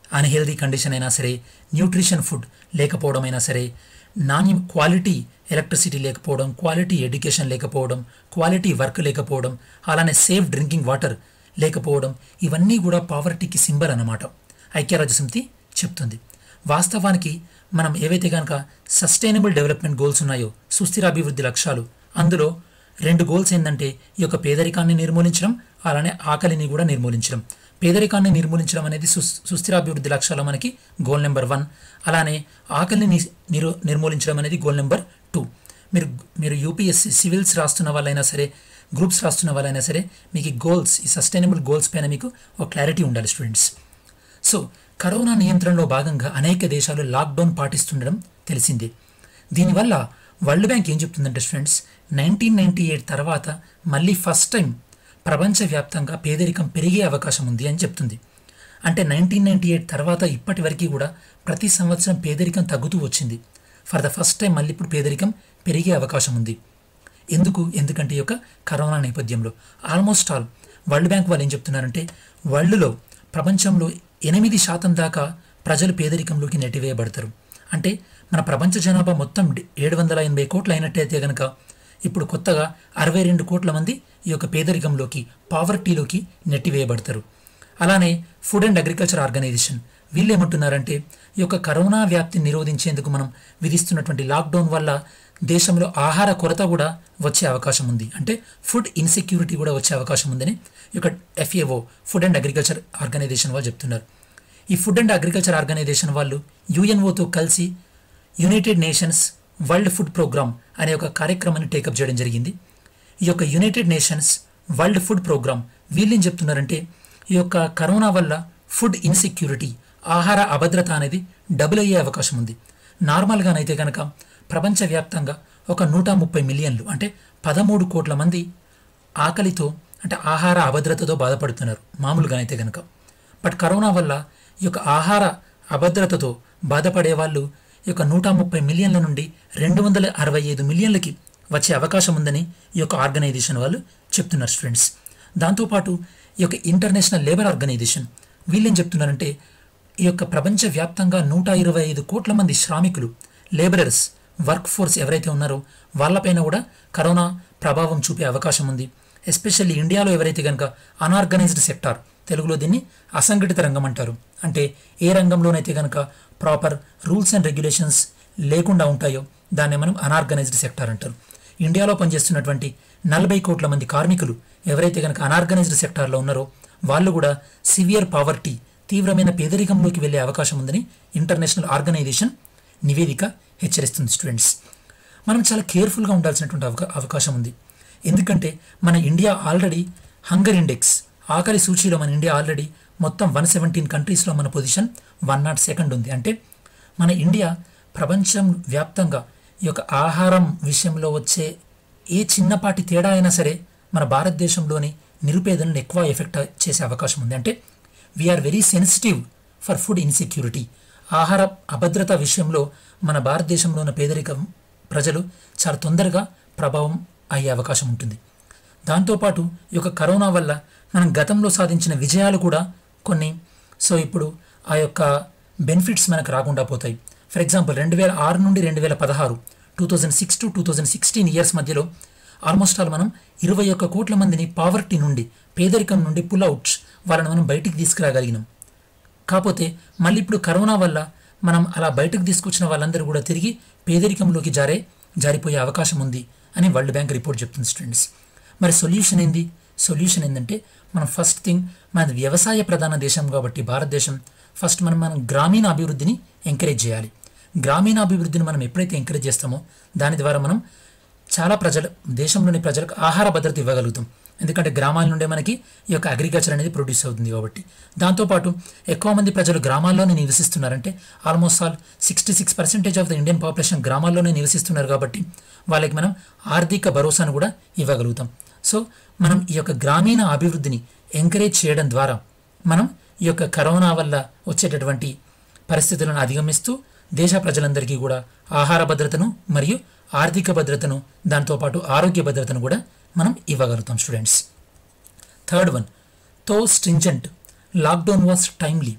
అన్హెల్దీ కండిషన్ అయినా సరే న్యూట్రిషన్ ఫుడ్ లేకపోవడం అయినా సరే నాణ్యం క్వాలిటీ ఎలక్ట్రిసిటీ లేకపోవడం క్వాలిటీ ఎడ్యుకేషన్ లేకపోవడం క్వాలిటీ వర్క్ లేకపోవడం అలానే సేఫ్ డ్రింకింగ్ వాటర్ లేకపోవడం ఇవన్నీ కూడా పావర్టీకి సింబల్ అన్నమాట ఐక్యరాజ్య సమితి చెప్తుంది వాస్తవానికి మనం ఏవైతే కనుక సస్టైనబుల్ డెవలప్మెంట్ గోల్స్ ఉన్నాయో సుస్థిర అభివృద్ధి లక్ష్యాలు అందులో రెండు గోల్స్ ఏంటంటే ఈ యొక్క పేదరికాన్ని నిర్మూలించడం అలానే ఆకలిని కూడా నిర్మూలించడం పేదరికాన్ని నిర్మూలించడం అనేది సు సుస్థిరాభివృద్ధి లక్ష్యాలు మనకి గోల్ నెంబర్ వన్ అలానే ఆకలిని ని- నిరు నిర్మూలించడం అనేది గోల్ నెంబర్ టూ మీరు మీరు యూపీఎస్సీ సివిల్స్ రాస్తున్న వాళ్ళైనా సరే గ్రూప్స్ రాస్తున్న వాళ్ళైనా సరే మీకు ఈ గోల్స్ ఈ సస్టైనబుల్ గోల్స్ పైన మీకు ఒక క్లారిటీ ఉండాలి స్టూడెంట్స్ సో కరోనా నియంత్రణలో భాగంగా అనేక దేశాలు లాక్డౌన్ పాటిస్తుండడం తెలిసిందే దీనివల్ల వరల్డ్ బ్యాంక్ ఏం చెప్తుందంటే స్టూడెంట్స్ నైన్టీన్ నైన్టీ ఎయిట్ తర్వాత మళ్ళీ ఫస్ట్ టైం ప్రపంచవ్యాప్తంగా పేదరికం పెరిగే అవకాశం ఉంది అని చెప్తుంది అంటే నైన్టీన్ నైన్టీ ఎయిట్ తర్వాత ఇప్పటి వరకు కూడా ప్రతి సంవత్సరం పేదరికం తగ్గుతూ వచ్చింది ఫర్ ద ఫస్ట్ టైం మళ్ళీ ఇప్పుడు పేదరికం పెరిగే అవకాశం ఉంది ఎందుకు ఎందుకంటే ఈ యొక్క కరోనా నేపథ్యంలో ఆల్మోస్ట్ ఆల్ వరల్డ్ బ్యాంక్ వాళ్ళు ఏం చెప్తున్నారంటే వరల్డ్లో ప్రపంచంలో ఎనిమిది శాతం దాకా ప్రజలు పేదరికంలోకి నెట్టివేయబడతారు అంటే మన ప్రపంచ జనాభా మొత్తం ఏడు వందల ఎనభై కోట్లు అయినట్టయితే కనుక ఇప్పుడు కొత్తగా అరవై రెండు కోట్ల మంది ఈ యొక్క పేదరికంలోకి పావర్టీలోకి నెట్టివేయబడతారు అలానే ఫుడ్ అండ్ అగ్రికల్చర్ ఆర్గనైజేషన్ వీళ్ళు ఏమంటున్నారంటే ఈ యొక్క కరోనా వ్యాప్తిని నిరోధించేందుకు మనం విధిస్తున్నటువంటి లాక్డౌన్ వల్ల దేశంలో ఆహార కొరత కూడా వచ్చే అవకాశం ఉంది అంటే ఫుడ్ ఇన్సెక్యూరిటీ కూడా వచ్చే అవకాశం ఉందని ఈ యొక్క FAO food and agriculture organisation వాళ్ళు చెప్తున్నారు ఈ ఫుడ్ అండ్ అగ్రికల్చర్ ఆర్గనైజేషన్ వాళ్ళు యుఎన్ఓతో కలిసి United Nations World Food Programme అనే ఒక కార్యక్రమాన్ని టేకప్ చేయడం జరిగింది ఈ యొక్క United Nations World Food Programme వీళ్ళు ఏం చెప్తున్నారంటే ఈ యొక్క కరోనా వల్ల ఫుడ్ ఇన్సెక్యూరిటీ ఆహార అభద్రత అనేది డబుల్ అయ్యే అవకాశం ఉంది నార్మల్గానైతే కనుక ప్రపంచవ్యాప్తంగా ఒక నూట ముప్పై మిలియన్లు అంటే పదమూడు కోట్ల మంది ఆకలితో అంటే ఆహార అభద్రతతో బాధపడుతున్నారు మామూలుగానైతే కనుక బట్ కరోనా వల్ల ఈ యొక్క ఆహార అభద్రతతో బాధపడే వాళ్ళు ఈ యొక్క నూట ముప్పై మిలియన్ల నుండి రెండు వందల అరవై ఐదు మిలియన్లకి వచ్చే అవకాశం ఉందని ఈ యొక్క ఆర్గనైజేషన్ వాళ్ళు చెప్తున్నారు స్టూడెంట్స్ దాంతోపాటు ఈ యొక్క ఇంటర్నేషనల్ లేబర్ ఆర్గనైజేషన్ వీళ్ళేం చెప్తున్నారంటే ఈ యొక్క ప్రపంచవ్యాప్తంగా నూట ఇరవై ఐదు కోట్ల మంది శ్రామికులు లేబరర్స్ వర్క్ ఫోర్స్ ఎవరైతే ఉన్నారో వాళ్ళపైన కూడా కరోనా ప్రభావం చూపే అవకాశం ఉంది ఎస్పెషల్లీ ఇండియాలో ఎవరైతే కనుక అనార్గనైజ్డ్ సెక్టార్ తెలుగులో దీన్ని అసంఘటిత రంగం అంటారు అంటే ఏ రంగంలోనైతే కనుక ప్రాపర్ రూల్స్ అండ్ రెగ్యులేషన్స్ లేకుండా ఉంటాయో దాన్ని మనం అనార్గనైజ్డ్ సెక్టార్ అంటారు ఇండియాలో పనిచేస్తున్నటువంటి నలభై కోట్ల మంది కార్మికులు ఎవరైతే కనుక అనార్గనైజ్డ్ సెక్టార్లో ఉన్నారో వాళ్ళు కూడా సివియర్ పావర్టీ తీవ్రమైన పేదరికంలోకి వెళ్ళే అవకాశం ఉందని ఇంటర్నేషనల్ ఆర్గనైజేషన్ నివేదిక హెచ్చరిస్తుంది స్టూడెంట్స్ మనం చాలా కేర్ఫుల్గా ఉండాల్సినటువంటి అవకా అవకాశం ఉంది ఎందుకంటే మన ఇండియా ఆల్రెడీ హంగర్ ఇండెక్స్ ఆఖరి సూచీలో మన ఇండియా ఆల్రెడీ మొత్తం వన్ సెవెంటీన్ కంట్రీస్లో మన పొజిషన్ వన్ నాట్ సెకండ్ ఉంది అంటే మన ఇండియా ప్రపంచం వ్యాప్తంగా ఈ యొక్క ఆహారం విషయంలో వచ్చే ఏ చిన్నపాటి తేడా అయినా సరే మన భారతదేశంలోని నిరుపేదలను ఎక్కువ ఎఫెక్ట్ చేసే అవకాశం ఉంది అంటే we are very sensitive for food insecurity ఆహార అభద్రత విషయంలో మన భారతదేశంలో ఉన్న పేదరికం ప్రజలు చాలా తొందరగా ప్రభావం అయ్యే అవకాశం ఉంటుంది దాంతోపాటు ఈ యొక్క కరోనా వల్ల మనం గతంలో సాధించిన విజయాలు కూడా కొన్ని సో ఇప్పుడు ఆ యొక్క బెనిఫిట్స్ మనకు రాకుండా పోతాయి ఫర్ ఎగ్జాంపుల్ రెండు వేల ఆరు నుండి రెండు వేల పదహారు two thousand six to two thousand sixteen years మధ్యలో ఆల్మోస్ట్ ఆల్ మనం ఇరవై ఒక్క కోట్ల మందిని పావర్టీ నుండి పేదరికం నుండి పుల్ అవుట్స్ వాళ్ళని మనం బయటికి తీసుకురాగలిగినాం కాకపోతే మళ్ళీ ఇప్పుడు కరోనా వల్ల మనం అలా బయటకు తీసుకొచ్చిన వాళ్ళందరూ కూడా తిరిగి పేదరికంలోకి జారే జారిపోయే అవకాశం ఉంది అని వరల్డ్ బ్యాంక్ రిపోర్ట్ చెప్తుంది స్టూడెంట్స్ మరి సొల్యూషన్ ఏంది సొల్యూషన్ ఏంటంటే మనం ఫస్ట్ థింగ్ మన వ్యవసాయ ప్రధాన దేశం కాబట్టి భారతదేశం ఫస్ట్ మనం మనం గ్రామీణ అభివృద్ధిని ఎంకరేజ్ చేయాలి గ్రామీణ అభివృద్ధిని మనం ఎప్పుడైతే ఎంకరేజ్ చేస్తామో దాని ద్వారా మనం చాలా ప్రజలు దేశంలోని ప్రజలకు ఆహార భద్రత ఇవ్వగలుగుతాం ఎందుకంటే గ్రామాల నుండే మనకి ఈ యొక్క అగ్రికల్చర్ అనేది ప్రొడ్యూస్ అవుతుంది కాబట్టి దాంతోపాటు ఎక్కువ మంది ప్రజలు గ్రామాల్లోనే నివసిస్తున్నారంటే almost all sixty six percentage of the Indian population గ్రామాల్లోనే నివసిస్తున్నారు కాబట్టి వాళ్ళకి మనం ఆర్థిక భరోసాను కూడా ఇవ్వగలుగుతాం సో మనం ఈ యొక్క గ్రామీణ అభివృద్ధిని ఎంకరేజ్ చేయడం ద్వారా మనం ఈ యొక్క కరోనా వల్ల వచ్చేటటువంటి పరిస్థితులను అధిగమిస్తూ దేశ ప్రజలందరికీ కూడా ఆహార భద్రతను మరియు ఆర్థిక భద్రతను దాంతోపాటు ఆరోగ్య భద్రతను కూడా మనం ఇవ్వగలుగుతాం స్టూడెంట్స్ థర్డ్ వన్ తో స్ట్రింజెంట్ లాక్డౌన్ వాస్ టైమ్లీ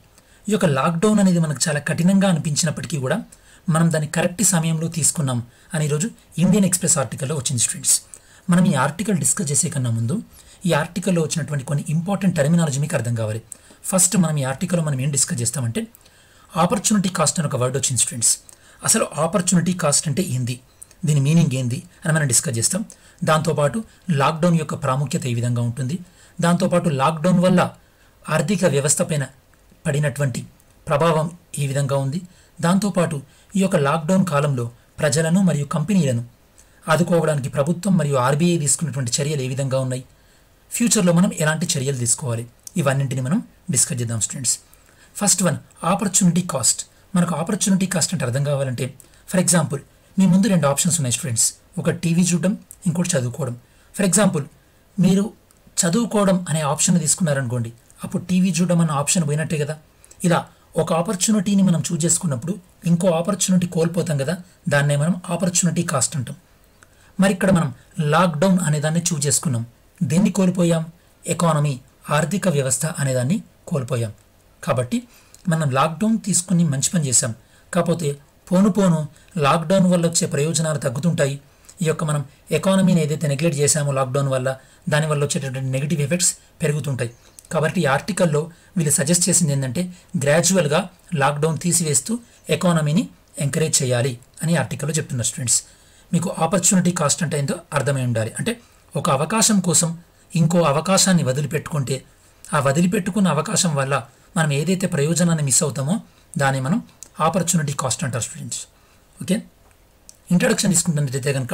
ఈ యొక్క లాక్డౌన్ అనేది మనకు చాలా కఠినంగా అనిపించినప్పటికీ కూడా మనం దాన్ని కరెక్ట్ సమయంలో తీసుకున్నాం అని ఈరోజు ఇండియన్ ఎక్స్ప్రెస్ ఆర్టికల్లో వచ్చింది స్టూడెంట్స్ మనం ఈ ఆర్టికల్ డిస్కస్ చేసే కన్నా ముందు ఈ ఆర్టికల్లో వచ్చినటువంటి కొన్ని ఇంపార్టెంట్ టెర్మినాలజీ మీకు అర్థం కావాలి ఫస్ట్ మనం ఈ ఆర్టికల్లో మనం ఏం డిస్కస్ చేస్తామంటే ఆపర్చునిటీ కాస్ట్ అని ఒక వర్డ్ వచ్చింది స్టూడెంట్స్ అసలు ఆపర్చునిటీ కాస్ట్ అంటే ఏంది దీని మీనింగ్ ఏంది అని మనం డిస్కస్ చేస్తాం దాంతోపాటు లాక్డౌన్ యొక్క ప్రాముఖ్యత ఏ విధంగా ఉంటుంది దాంతోపాటు లాక్డౌన్ వల్ల ఆర్థిక వ్యవస్థ పైన పడినటువంటి ప్రభావం ఏ విధంగా ఉంది దాంతోపాటు ఈ యొక్క లాక్డౌన్ కాలంలో ప్రజలను మరియు కంపెనీలను ఆదుకోవడానికి ప్రభుత్వం మరియు ఆర్బీఐ తీసుకున్నటువంటి చర్యలు ఏ విధంగా ఉన్నాయి ఫ్యూచర్లో మనం ఎలాంటి చర్యలు తీసుకోవాలి ఇవన్నింటిని మనం డిస్కస్ చేద్దాం students first one opportunity cost మనకు ఆపర్చునిటీ కాస్ట్ అంటే అర్థం కావాలంటే ఫర్ ఎగ్జాంపుల్ మీ ముందు రెండు ఆప్షన్స్ ఉన్నాయి స్టూడెంట్స్ ఒక టీవీ చూడడం ఇంకోటి చదువుకోవడం ఫర్ ఎగ్జాంపుల్ మీరు చదువుకోవడం అనే ఆప్షన్ తీసుకున్నారనుకోండి అప్పుడు టీవీ చూడడం అన్న ఆప్షన్ పోయినట్టే కదా ఇలా ఒక ఆపర్చునిటీని మనం చూజ్ చేసుకున్నప్పుడు ఇంకో ఆపర్చునిటీ కోల్పోతాం కదా దాన్నే మనం ఆపర్చునిటీ కాస్ట్ అంటాం మరి ఇక్కడ మనం లాక్డౌన్ అనేదాన్ని చూజ్ చేసుకున్నాం దేన్ని కోల్పోయాం ఎకానమీ ఆర్థిక వ్యవస్థ అనేదాన్ని కోల్పోయాం కాబట్టి మనం లాక్డౌన్ తీసుకుని మంచి పని చేశాం కాకపోతే పోను పోను లాక్డౌన్ వల్ల వచ్చే ప్రయోజనాలు తగ్గుతుంటాయి ఈ యొక్క మనం ఎకానమీని ఏదైతే నెగ్లెక్ట్ చేశామో లాక్డౌన్ వల్ల దానివల్ల వచ్చేటటువంటి నెగిటివ్ ఎఫెక్ట్స్ పెరుగుతుంటాయి కాబట్టి ఈ ఆర్టికల్లో వీళ్ళు సజెస్ట్ చేసింది ఏంటంటే గ్రాడ్యువల్గా లాక్డౌన్ తీసివేస్తూ ఎకానమీని ఎంకరేజ్ చేయాలి అని ఆర్టికల్లో చెప్తున్నారు స్టూడెంట్స్ మీకు ఆపర్చునిటీ కాస్ట్ అంటే ఏంటో అర్థమై ఉండాలి అంటే ఒక అవకాశం కోసం ఇంకో అవకాశాన్ని వదిలిపెట్టుకుంటే ఆ వదిలిపెట్టుకున్న అవకాశం వల్ల మనం ఏదైతే ప్రయోజనాన్ని మిస్ అవుతామో దాన్ని మనం ఆపర్చునిటీ కాస్ట్ అంటారు స్టూడెంట్స్ ఓకే ఇంట్రడక్షన్ తీసుకుంటున్నట్టయితే కనుక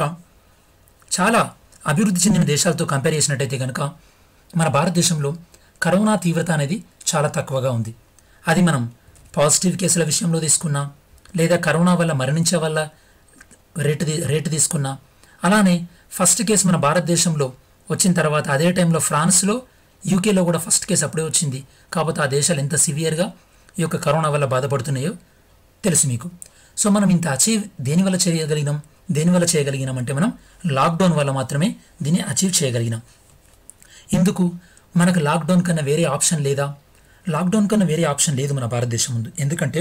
చాలా అభివృద్ధి చెందిన దేశాలతో కంపేర్ చేసినట్టయితే కనుక మన భారతదేశంలో కరోనా తీవ్రత అనేది చాలా తక్కువగా ఉంది అది మనం పాజిటివ్ కేసుల విషయంలో తీసుకున్నా లేదా కరోనా వల్ల మరణించే వల్ల రేటు తీ- రేటు తీసుకున్నా అలానే ఫస్ట్ కేసు మన భారతదేశంలో వచ్చిన తర్వాత అదే టైంలో ఫ్రాన్స్లో యూకేలో కూడా ఫస్ట్ కేసు అప్పుడే వచ్చింది కాకపోతే ఆ దేశాలు ఎంత సివియర్గా ఈ యొక్క కరోనా వల్ల బాధపడుతున్నాయో తెలుసు మీకు సో మనం ఇంత అచీవ్ దేనివల్ల చేయగలిగినాం దేనివల్ల చేయగలిగినాం అంటే మనం లాక్డౌన్ వల్ల మాత్రమే దీన్ని అచీవ్ చేయగలిగినాం ఇందుకు మనకు లాక్డౌన్ కన్నా వేరే ఆప్షన్ లేదా లాక్డౌన్ కన్నా వేరే ఆప్షన్ లేదు మన భారతదేశం ముందు ఎందుకంటే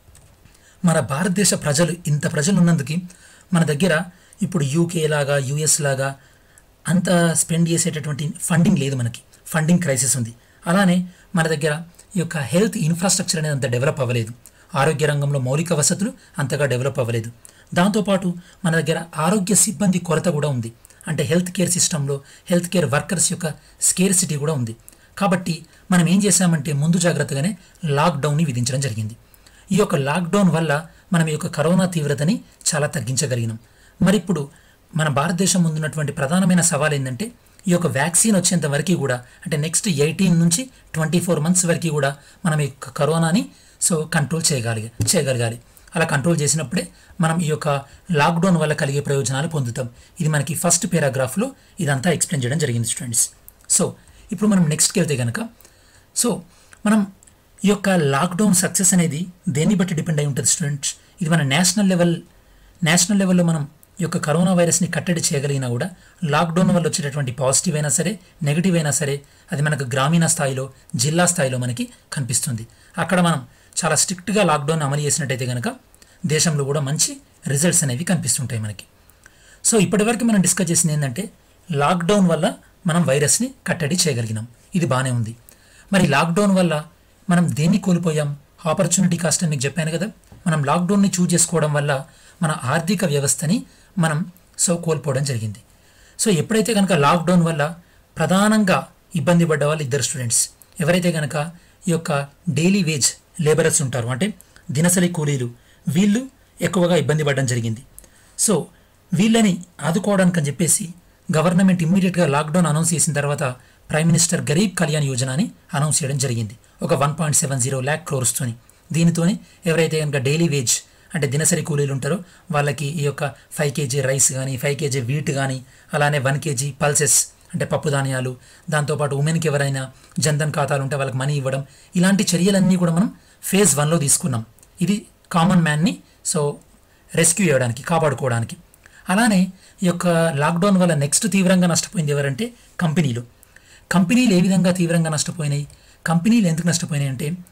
మన భారతదేశ ప్రజలు ఇంత ప్రజలు ఉన్నందుకు మన దగ్గర ఇప్పుడు యూకే లాగా యుఎస్ లాగా అంత స్పెండ్ చేసేటటువంటి ఫండింగ్ లేదు మనకి ఫండింగ్ క్రైసిస్ ఉంది అలానే మన దగ్గర ఈ యొక్క హెల్త్ ఇన్ఫ్రాస్ట్రక్చర్ అనేది అంత డెవలప్ అవ్వలేదు ఆరోగ్య రంగంలో మౌలిక వసతులు అంతగా డెవలప్ అవ్వలేదు దాంతోపాటు మన దగ్గర ఆరోగ్య సిబ్బంది కొరత కూడా ఉంది అంటే హెల్త్ కేర్ సిస్టంలో హెల్త్ కేర్ వర్కర్స్ యొక్క స్కేర్సిటీ కూడా ఉంది కాబట్టి మనం ఏం చేశామంటే ముందు జాగ్రత్తగానే లాక్డౌన్ని విధించడం జరిగింది ఈ యొక్క లాక్డౌన్ వల్ల మనం ఈ యొక్క కరోనా తీవ్రతని చాలా తగ్గించగలిగినాం మరి ఇప్పుడు మన భారతదేశం ముందున్నటువంటి ప్రధానమైన సవాల్ ఏంటంటే ఈ యొక్క వ్యాక్సిన్ వచ్చేంత వరకు కూడా అంటే నెక్స్ట్ ఎయిటీన్ నుంచి ట్వంటీ ఫోర్ మంత్స్ వరకు కూడా మనం ఈ యొక్క కరోనాని సో కంట్రోల్ చేయగలిగా చేయగలగాలి అలా కంట్రోల్ చేసినప్పుడే మనం ఈ యొక్క లాక్డౌన్ వల్ల కలిగే ప్రయోజనాలు పొందుతాం ఇది మనకి ఫస్ట్ పారాగ్రాఫ్లో ఇదంతా ఎక్స్ప్లెయిన్ చేయడం జరిగింది స్టూడెంట్స్ సో ఇప్పుడు మనం నెక్స్ట్కి వెళ్తే కనుక సో మనం ఈ యొక్క లాక్డౌన్ సక్సెస్ అనేది దేన్ని బట్టి డిపెండ్ అయి ఉంటుంది స్టూడెంట్స్ ఇది మన నేషనల్ లెవెల్ నేషనల్ లెవెల్లో మనం ఈ యొక్క కరోనా వైరస్ని కట్టడి చేయగలిగినా కూడా లాక్డౌన్ వల్ల వచ్చేటటువంటి పాజిటివ్ అయినా సరే నెగిటివ్ అయినా సరే అది మనకు గ్రామీణ స్థాయిలో జిల్లా స్థాయిలో మనకి కనిపిస్తుంది అక్కడ మనం చాలా స్ట్రిక్ట్గా లాక్డౌన్ అమలు చేసినట్టయితే కనుక దేశంలో కూడా మంచి రిజల్ట్స్ అనేవి కనిపిస్తుంటాయి మనకి సో ఇప్పటివరకు మనం డిస్కస్ చేసింది ఏంటంటే లాక్డౌన్ వల్ల మనం వైరస్ని కట్టడి చేయగలిగినాం ఇది బాగానే ఉంది మరి లాక్డౌన్ వల్ల మనం దేన్ని కోల్పోయాం ఆపర్చునిటీ కాస్ట్ అని మీకు చెప్పాను కదా మనం లాక్డౌన్ని చూజ్ చేసుకోవడం వల్ల మన ఆర్థిక వ్యవస్థని మనం సో కోల్పోవడం జరిగింది సో ఎప్పుడైతే కనుక లాక్డౌన్ వల్ల ప్రధానంగా ఇబ్బంది పడ్డ వాళ్ళు ఇద్దరు స్టూడెంట్స్ ఎవరైతే కనుక ఈ యొక్క డైలీ వేజ్ లేబరర్స్ ఉంటారు అంటే దినసరి కూలీలు వీళ్ళు ఎక్కువగా ఇబ్బంది పడడం జరిగింది సో వీళ్ళని ఆదుకోవడానికి అని చెప్పేసి గవర్నమెంట్ ఇమ్మీడియట్గా లాక్డౌన్ అనౌన్స్ చేసిన తర్వాత ప్రైమ్ మినిస్టర్ గరీబ్ కళ్యాణ్ యోజనని అనౌన్స్ చేయడం జరిగింది ఒక one point seven zero lakh క్రోర్స్తోని దీనితోని ఎవరైతే కనుక డైలీ వేజ్ అంటే దినసరి కూలీలు ఉంటారో వాళ్ళకి ఈ యొక్క ఫైవ్ కేజీ రైస్ కానీ ఫైవ్ కేజీ వీట్ కానీ అలానే వన్ కేజీ పల్సెస్ అంటే పప్పు ధాన్యాలు దాంతోపాటు ఉమెన్కి ఎవరైనా జన్ధన్ ఖాతాలు ఉంటే వాళ్ళకి మనీ ఇవ్వడం ఇలాంటి చర్యలన్నీ కూడా మనం ఫేజ్ వన్లో తీసుకున్నాం ఇది కామన్ మ్యాన్ని సో రెస్క్యూ చేయడానికి కాపాడుకోవడానికి అలానే ఈ యొక్క లాక్డౌన్ వల్ల నెక్స్ట్ తీవ్రంగా నష్టపోయింది ఎవరంటే కంపెనీలు కంపెనీలు ఏ విధంగా తీవ్రంగా నష్టపోయినాయి కంపెనీలు ఎందుకు నష్టపోయినాయి అంటే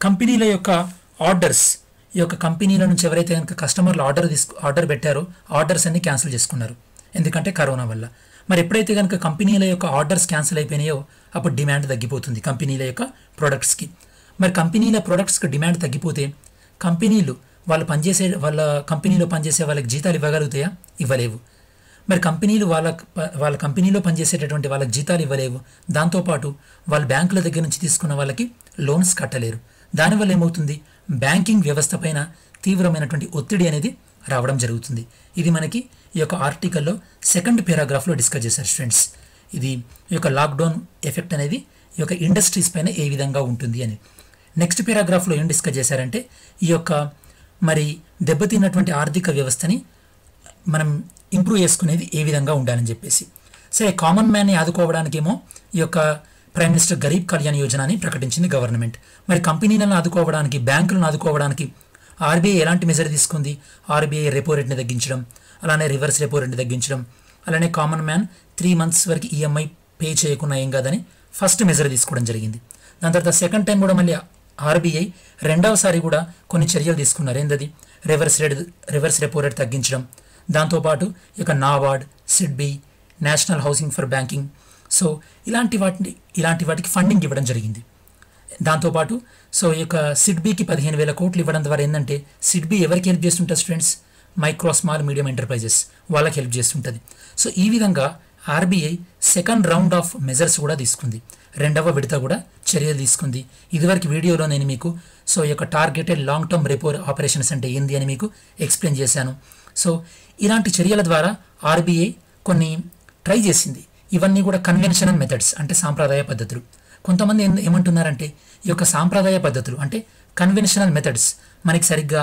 కంపెనీల యొక్క ఆర్డర్స్ ఈ యొక్క కంపెనీల నుంచి ఎవరైతే కనుక కస్టమర్లు ఆర్డర్ తీసుకు ఆర్డర్ పెట్టారో ఆర్డర్స్ అన్ని క్యాన్సిల్ చేసుకున్నారు ఎందుకంటే కరోనా వల్ల మరి ఎప్పుడైతే కనుక కంపెనీల యొక్క ఆర్డర్స్ క్యాన్సిల్ అయిపోయినాయో అప్పుడు డిమాండ్ తగ్గిపోతుంది కంపెనీల యొక్క ప్రొడక్ట్స్కి మరి కంపెనీల ప్రొడక్ట్స్కి డిమాండ్ తగ్గిపోతే కంపెనీలు వాళ్ళు పనిచేసే వాళ్ళ కంపెనీలో పనిచేసే వాళ్ళకి జీతాలు ఇవ్వగలుగుతాయా ఇవ్వలేవు మరి కంపెనీలు వాళ్ళ వాళ్ళ కంపెనీలో పనిచేసేటటువంటి వాళ్ళకి జీతాలు ఇవ్వలేవు దాంతోపాటు వాళ్ళ బ్యాంకుల దగ్గర నుంచి తీసుకున్న వాళ్ళకి లోన్స్ కట్టలేరు దానివల్ల ఏమవుతుంది బ్యాంకింగ్ వ్యవస్థ పైన తీవ్రమైనటువంటి ఒత్తిడి అనేది రావడం జరుగుతుంది ఇది మనకి ఈ యొక్క ఆర్టికల్లో సెకండ్ పారాగ్రాఫ్లో డిస్కస్ చేశారు స్టూడెంట్స్ ఇది ఈ యొక్క లాక్డౌన్ ఎఫెక్ట్ అనేది ఈ యొక్క ఇండస్ట్రీస్ పైన ఏ విధంగా ఉంటుంది అని నెక్స్ట్ పారాగ్రాఫ్లో ఏం డిస్కస్ చేశారంటే ఈ యొక్క మరి దెబ్బతిన్నటువంటి ఆర్థిక వ్యవస్థని మనం ఇంప్రూవ్ చేసుకునేది ఏ విధంగా ఉండాలని చెప్పేసి సరే కామన్ మ్యాన్ని ఆదుకోవడానికేమో ఈ యొక్క ప్రైమ్ మినిస్టర్ గరీబ్ కళ్యాణ్ యోజన అని ప్రకటించింది గవర్నమెంట్ మరి కంపెనీలను ఆదుకోవడానికి బ్యాంకులను ఆదుకోవడానికి ఆర్బీఐ ఎలాంటి మెజర్ తీసుకుంది ఆర్బీఐ రెపో రేట్ని తగ్గించడం అలానే రివర్స్ రెపో రేట్ని తగ్గించడం అలానే కామన్ మ్యాన్ త్రీ మంత్స్ వరకు ఈఎంఐ పే చేయకుండా ఏం కాదని ఫస్ట్ మెజర్ తీసుకోవడం జరిగింది దాని తర్వాత సెకండ్ టైం కూడా మళ్ళీ ఆర్బీఐ రెండవసారి కూడా కొన్ని చర్యలు తీసుకున్నారు ఏంటది reverse rate reverse repo rate తగ్గించడం దాంతోపాటు ఇక NABARD SIDBI national housing for banking so ఇలాంటి వాటిని ఇలాంటి వాటికి ఫండింగ్ ఇవ్వడం జరిగింది దాంతోపాటు సో ఈ యొక్క సిడ్బీకి పదిహేను వేల కోట్లు ఇవ్వడం ద్వారా ఏంటంటే సిడ్బీ ఎవరికి హెల్ప్ చేస్తుంటుంది students micro small medium enterprises వాళ్ళకి హెల్ప్ చేస్తుంటుంది సో ఈ విధంగా RBI second round of measures కూడా తీసుకుంది రెండవ విడత కూడా చర్యలు తీసుకుంది ఇదివరకు వీడియోలో నేను మీకు సో ఈ యొక్క targeted long term repo operations అంటే ఏంది అని మీకు ఎక్స్ప్లెయిన్ చేశాను సో ఇలాంటి చర్యల ద్వారా ఆర్బీఐ కొన్ని ట్రై చేసింది ఇవన్నీ కూడా కన్వెన్షనల్ మెథడ్స్ అంటే సాంప్రదాయ పద్ధతులు కొంతమంది ఏం- ఏమంటున్నారంటే ఈ యొక్క సాంప్రదాయ పద్ధతులు అంటే కన్వెన్షనల్ మెథడ్స్ మనకి సరిగ్గా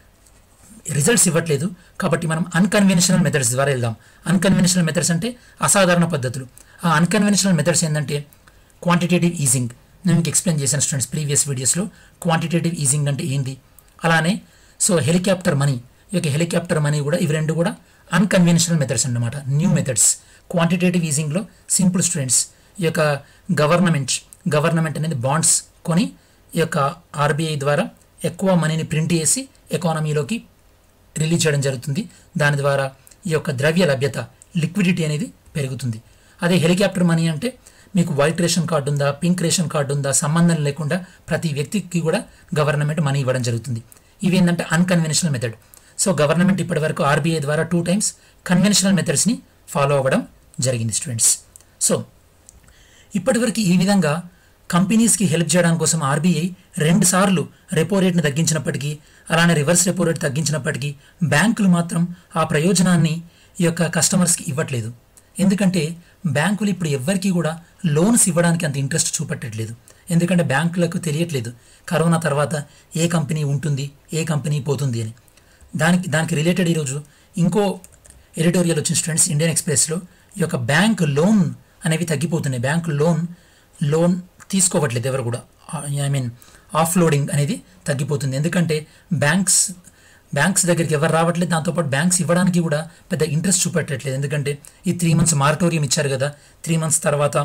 రిజల్ట్స్ ఇవ్వట్లేదు కాబట్టి మనం అన్కన్వెన్షనల్ మెథడ్స్ ద్వారా వెళ్దాం అన్కన్వెన్షనల్ మెథడ్స్ అంటే అసాధారణ పద్ధతులు ఆ అన్కన్వెన్షనల్ మెథడ్స్ ఏంటంటే క్వాంటిటేటివ్ ఈజింగ్ నేను మీకు ఎక్స్ప్లెయిన్ చేశాను స్టూడెంట్స్ ప్రీవియస్ వీడియోస్లో క్వాంటిటేటివ్ ఈజింగ్ అంటే ఏంటి అలానే సో హెలికాప్టర్ మనీ ఈ యొక్క హెలికాప్టర్ మనీ కూడా ఇవి రెండు కూడా అన్కన్వెన్షనల్ మెథడ్స్ అన్నమాట న్యూ మెథడ్స్ క్వాంటిటేటివ్ ఈజింగ్లో సింపుల్ స్టూడెంట్స్ ఈ యొక్క గవర్నమెంట్ గవర్నమెంట్ అనేది బాండ్స్ కొని ఈ యొక్క ఆర్బీఐ ద్వారా ఎక్కువ మనీని ప్రింట్ చేసి ఎకానమీలోకి రిలీజ్ చేయడం జరుగుతుంది దాని ద్వారా ఈ యొక్క ద్రవ్య లభ్యత లిక్విడిటీ అనేది పెరుగుతుంది అదే హెలికాప్టర్ మనీ అంటే మీకు వైట్ రేషన్ కార్డు ఉందా పింక్ రేషన్ కార్డు ఉందా సంబంధం లేకుండా ప్రతి వ్యక్తికి కూడా గవర్నమెంట్ మనీ ఇవ్వడం జరుగుతుంది ఇవి ఏంటంటే అన్కన్వెన్షనల్ మెథడ్ సో గవర్నమెంట్ ఇప్పటివరకు ఆర్బీఐ ద్వారా టూ టైమ్స్ కన్వెన్షనల్ మెథడ్స్ని ఫాలో అవ్వడం జరిగింది స్టూడెంట్స్ సో ఇప్పటివరకు ఈ విధంగా కంపెనీస్కి హెల్ప్ చేయడానికి కోసం ఆర్బీఐ రెండు సార్లు రెపో రేట్ని తగ్గించినప్పటికీ అలానే రివర్స్ రెపో రేట్ తగ్గించినప్పటికీ బ్యాంకులు మాత్రం ఆ ప్రయోజనాన్ని ఈ యొక్క కస్టమర్స్కి ఇవ్వట్లేదు ఎందుకంటే బ్యాంకులు ఇప్పుడు ఎవ్వరికీ కూడా లోన్స్ ఇవ్వడానికి అంత ఇంట్రెస్ట్ చూపెట్టట్లేదు ఎందుకంటే బ్యాంకులకు తెలియట్లేదు కరోనా తర్వాత ఏ కంపెనీ ఉంటుంది ఏ కంపెనీ పోతుంది అని దానికి దానికి రిలేటెడ్ ఈరోజు ఇంకో ఎడిటోరియల్ వచ్చిన స్టూడెంట్స్ ఇండియన్ ఎక్స్ప్రెస్లో ఈ యొక్క బ్యాంక్ లోన్ అనేవి తగ్గిపోతున్నాయి బ్యాంక్ లోన్ లోన్ తీసుకోవట్లేదు ఎవరు కూడా ఐ మీన్ ఆఫ్ లోడింగ్ అనేది తగ్గిపోతుంది ఎందుకంటే బ్యాంక్స్ బ్యాంక్స్ దగ్గరికి ఎవరు రావట్లేదు దాంతోపాటు బ్యాంక్స్ ఇవ్వడానికి కూడా పెద్ద ఇంట్రెస్ట్ చూపెట్టట్లేదు ఎందుకంటే ఈ త్రీ మంత్స్ మారటోరియం ఇచ్చారు కదా త్రీ మంత్స్ తర్వాత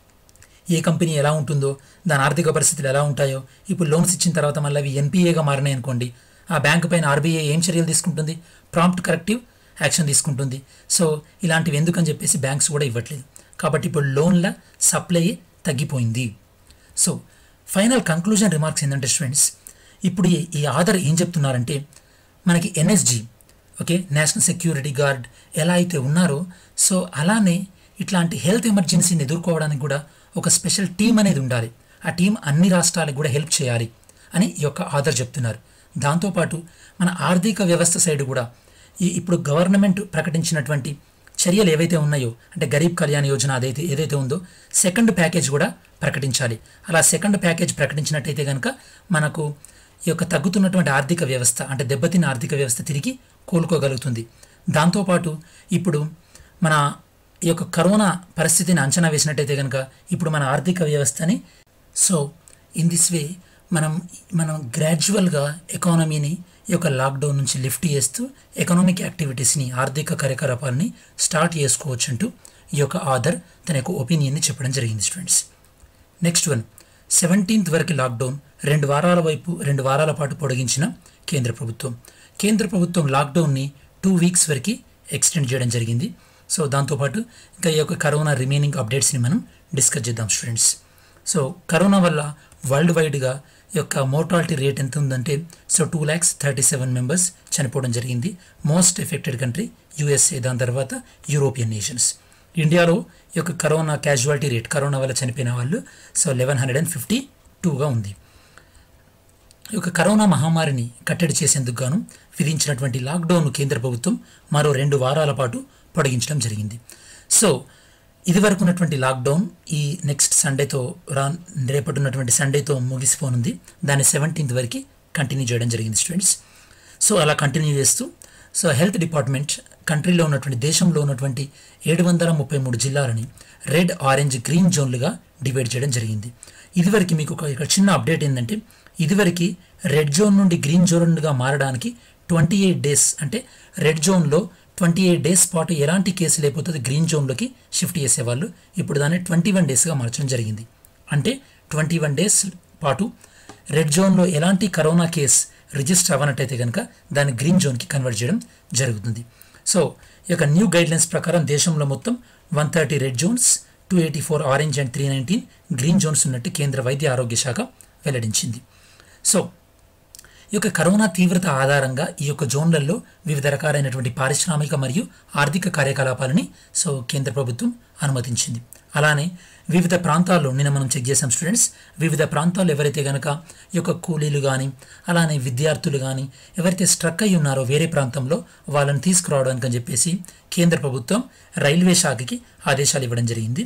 ఏ కంపెనీ ఎలా ఉంటుందో దాని ఆర్థిక పరిస్థితులు ఎలా ఉంటాయో ఇప్పుడు లోన్స్ ఇచ్చిన తర్వాత మళ్ళీ అవి ఎన్పిఏగా మారినాయి అనుకోండి ఆ బ్యాంకు పైన ఆర్బీఐ ఏం చర్యలు తీసుకుంటుంది ప్రాంప్ట్ కరెక్టివ్ యాక్షన్ తీసుకుంటుంది సో ఇలాంటివి ఎందుకని చెప్పేసి బ్యాంక్స్ కూడా ఇవ్వట్లేదు కాబట్టి ఇప్పుడు లోన్ల సప్లై తగ్గిపోయింది సో ఫైనల్ కంక్లూజన్ రిమార్క్స్ ఏంటంటే స్టూడెంట్స్ ఇప్పుడు ఈ- ఈ ఆధార్ ఏం చెప్తున్నారంటే మనకి NSG okay national security guard ఎలా అయితే ఉన్నారో సో అలానే ఇట్లాంటి హెల్త్ ఎమర్జెన్సీని ఎదుర్కోవడానికి కూడా ఒక స్పెషల్ టీం అనేది ఉండాలి ఆ టీం అన్ని రాష్ట్రాలకు కూడా హెల్ప్ చేయాలి అని ఈ యొక్క ఆధార్ చెప్తున్నారు దాంతోపాటు మన ఆర్థిక వ్యవస్థ సైడ్ కూడా ఈ ఇప్పుడు గవర్నమెంట్ ప్రకటించినటువంటి చర్యలు ఏవైతే ఉన్నాయో అంటే గరీబ్ కళ్యాణ్ యోజన అదైతే ఏదైతే ఉందో సెకండ్ ప్యాకేజ్ కూడా ప్రకటించాలి అలా సెకండ్ ప్యాకేజ్ ప్రకటించినట్టయితే కనుక మనకు ఈ యొక్క తగ్గుతున్నటువంటి ఆర్థిక వ్యవస్థ అంటే దెబ్బతిన్న ఆర్థిక వ్యవస్థ తిరిగి కోలుకోగలుగుతుంది దాంతోపాటు ఇప్పుడు మన ఈ యొక్క కరోనా పరిస్థితిని అంచనా వేసినట్టయితే కనుక ఇప్పుడు మన ఆర్థిక వ్యవస్థని సో ఇన్ దిస్ వే మనం మనం గ్రాడ్యువల్గా ఎకానమీని ఈ యొక్క లాక్డౌన్ నుంచి లిఫ్ట్ చేస్తూ ఎకనామిక్ యాక్టివిటీస్ని ఆర్థిక కార్యకలాపాలని స్టార్ట్ చేసుకోవచ్చు అంటూ ఈ యొక్క ఆధర్ తన యొక్క ఒపీనియన్ని చెప్పడం జరిగింది స్టూడెంట్స్ నెక్స్ట్ వన్ సెవెంటీన్త్ వరకు లాక్డౌన్ రెండు వారాల వైపు రెండు వారాల పాటు పొడిగించిన కేంద్ర ప్రభుత్వం కేంద్ర ప్రభుత్వం లాక్డౌన్ని టూ వీక్స్ వరకు ఎక్స్టెండ్ చేయడం జరిగింది సో దాంతోపాటు ఇంకా ఈ యొక్క కరోనా రిమైనింగ్ అప్డేట్స్ని మనం డిస్కస్ చేద్దాం స్టూడెంట్స్ సో కరోనా వల్ల వరల్డ్ వైడ్గా యొక్క మోర్టాలిటీ రేట్ ఎంత ఉందంటే so two lakhs thirty seven members చనిపోవడం జరిగింది మోస్ట్ ఎఫెక్టెడ్ కంట్రీ యూఎస్ఏ దాని తర్వాత యూరోపియన్ నేషన్స్ ఇండియాలో ఈ యొక్క కరోనా క్యాజువాలిటీ రేట్ కరోనా వల్ల చనిపోయిన వాళ్ళు so eleven hundred and fifty టూగా ఉంది ఈ యొక్క కరోనా మహమ్మారిని కట్టడి చేసేందుకు గాను విధించినటువంటి లాక్డౌన్ కేంద్ర ప్రభుత్వం మరో రెండు వారాల పాటు పొడిగించడం జరిగింది సో ఇదివరకు ఉన్నటువంటి లాక్డౌన్ ఈ నెక్స్ట్ సండేతో రా రేపటి ఉన్నటువంటి సండేతో ముగిసిపోనుంది దాన్ని సెవెంటీన్త్ వరకు కంటిన్యూ చేయడం జరిగింది స్టూడెంట్స్ సో అలా కంటిన్యూ చేస్తూ సో హెల్త్ డిపార్ట్మెంట్ కంట్రీలో ఉన్నటువంటి దేశంలో ఉన్నటువంటి ఏడు వందల ముప్పై మూడు జిల్లాలని రెడ్ ఆరెంజ్ గ్రీన్ జోన్లుగా డివైడ్ చేయడం జరిగింది ఇదివరకు మీకు ఒక ఇక్కడ చిన్న అప్డేట్ ఏంటంటే ఇదివరకు రెడ్ జోన్ నుండి గ్రీన్ జోన్గా మారడానికి ట్వంటీ ఎయిట్ డేస్ అంటే రెడ్ జోన్లో ట్వంటీ ఎయిట్ డేస్ పాటు ఎలాంటి కేసు లేకపోతే గ్రీన్ జోన్లోకి షిఫ్ట్ చేసేవాళ్ళు ఇప్పుడు దాన్ని ట్వంటీ వన్ డేస్గా మార్చడం జరిగింది అంటే ట్వంటీ వన్ డేస్ పాటు రెడ్ జోన్లో ఎలాంటి కరోనా కేస్ రిజిస్టర్ అవ్వనట్టయితే కనుక దాన్ని గ్రీన్ జోన్కి కన్వర్ట్ చేయడం జరుగుతుంది సో ఈ యొక్క న్యూ గైడ్లైన్స్ ప్రకారం దేశంలో మొత్తం one thirty red zones two eighty four orange and three nineteen green zones ఉన్నట్టు కేంద్ర వైద్య ఆరోగ్య శాఖ వెల్లడించింది సో ఈ యొక్క కరోనా తీవ్రత ఆధారంగా ఈ యొక్క జోన్లలో వివిధ రకాలైనటువంటి పారిశ్రామిక మరియు ఆర్థిక కార్యకలాపాలని సో కేంద్ర ప్రభుత్వం అనుమతించింది అలానే వివిధ ప్రాంతాల్లో నిన్న మనం చెక్ చేసాం స్టూడెంట్స్ వివిధ ప్రాంతాల్లో ఎవరైతే కనుక ఈ యొక్క కూలీలు కానీ అలానే విద్యార్థులు కానీ ఎవరైతే స్ట్రక్ అయి ఉన్నారో వేరే ప్రాంతంలో వాళ్ళని తీసుకురావడానికి అని చెప్పేసి కేంద్ర ప్రభుత్వం రైల్వే శాఖకి ఆదేశాలు ఇవ్వడం జరిగింది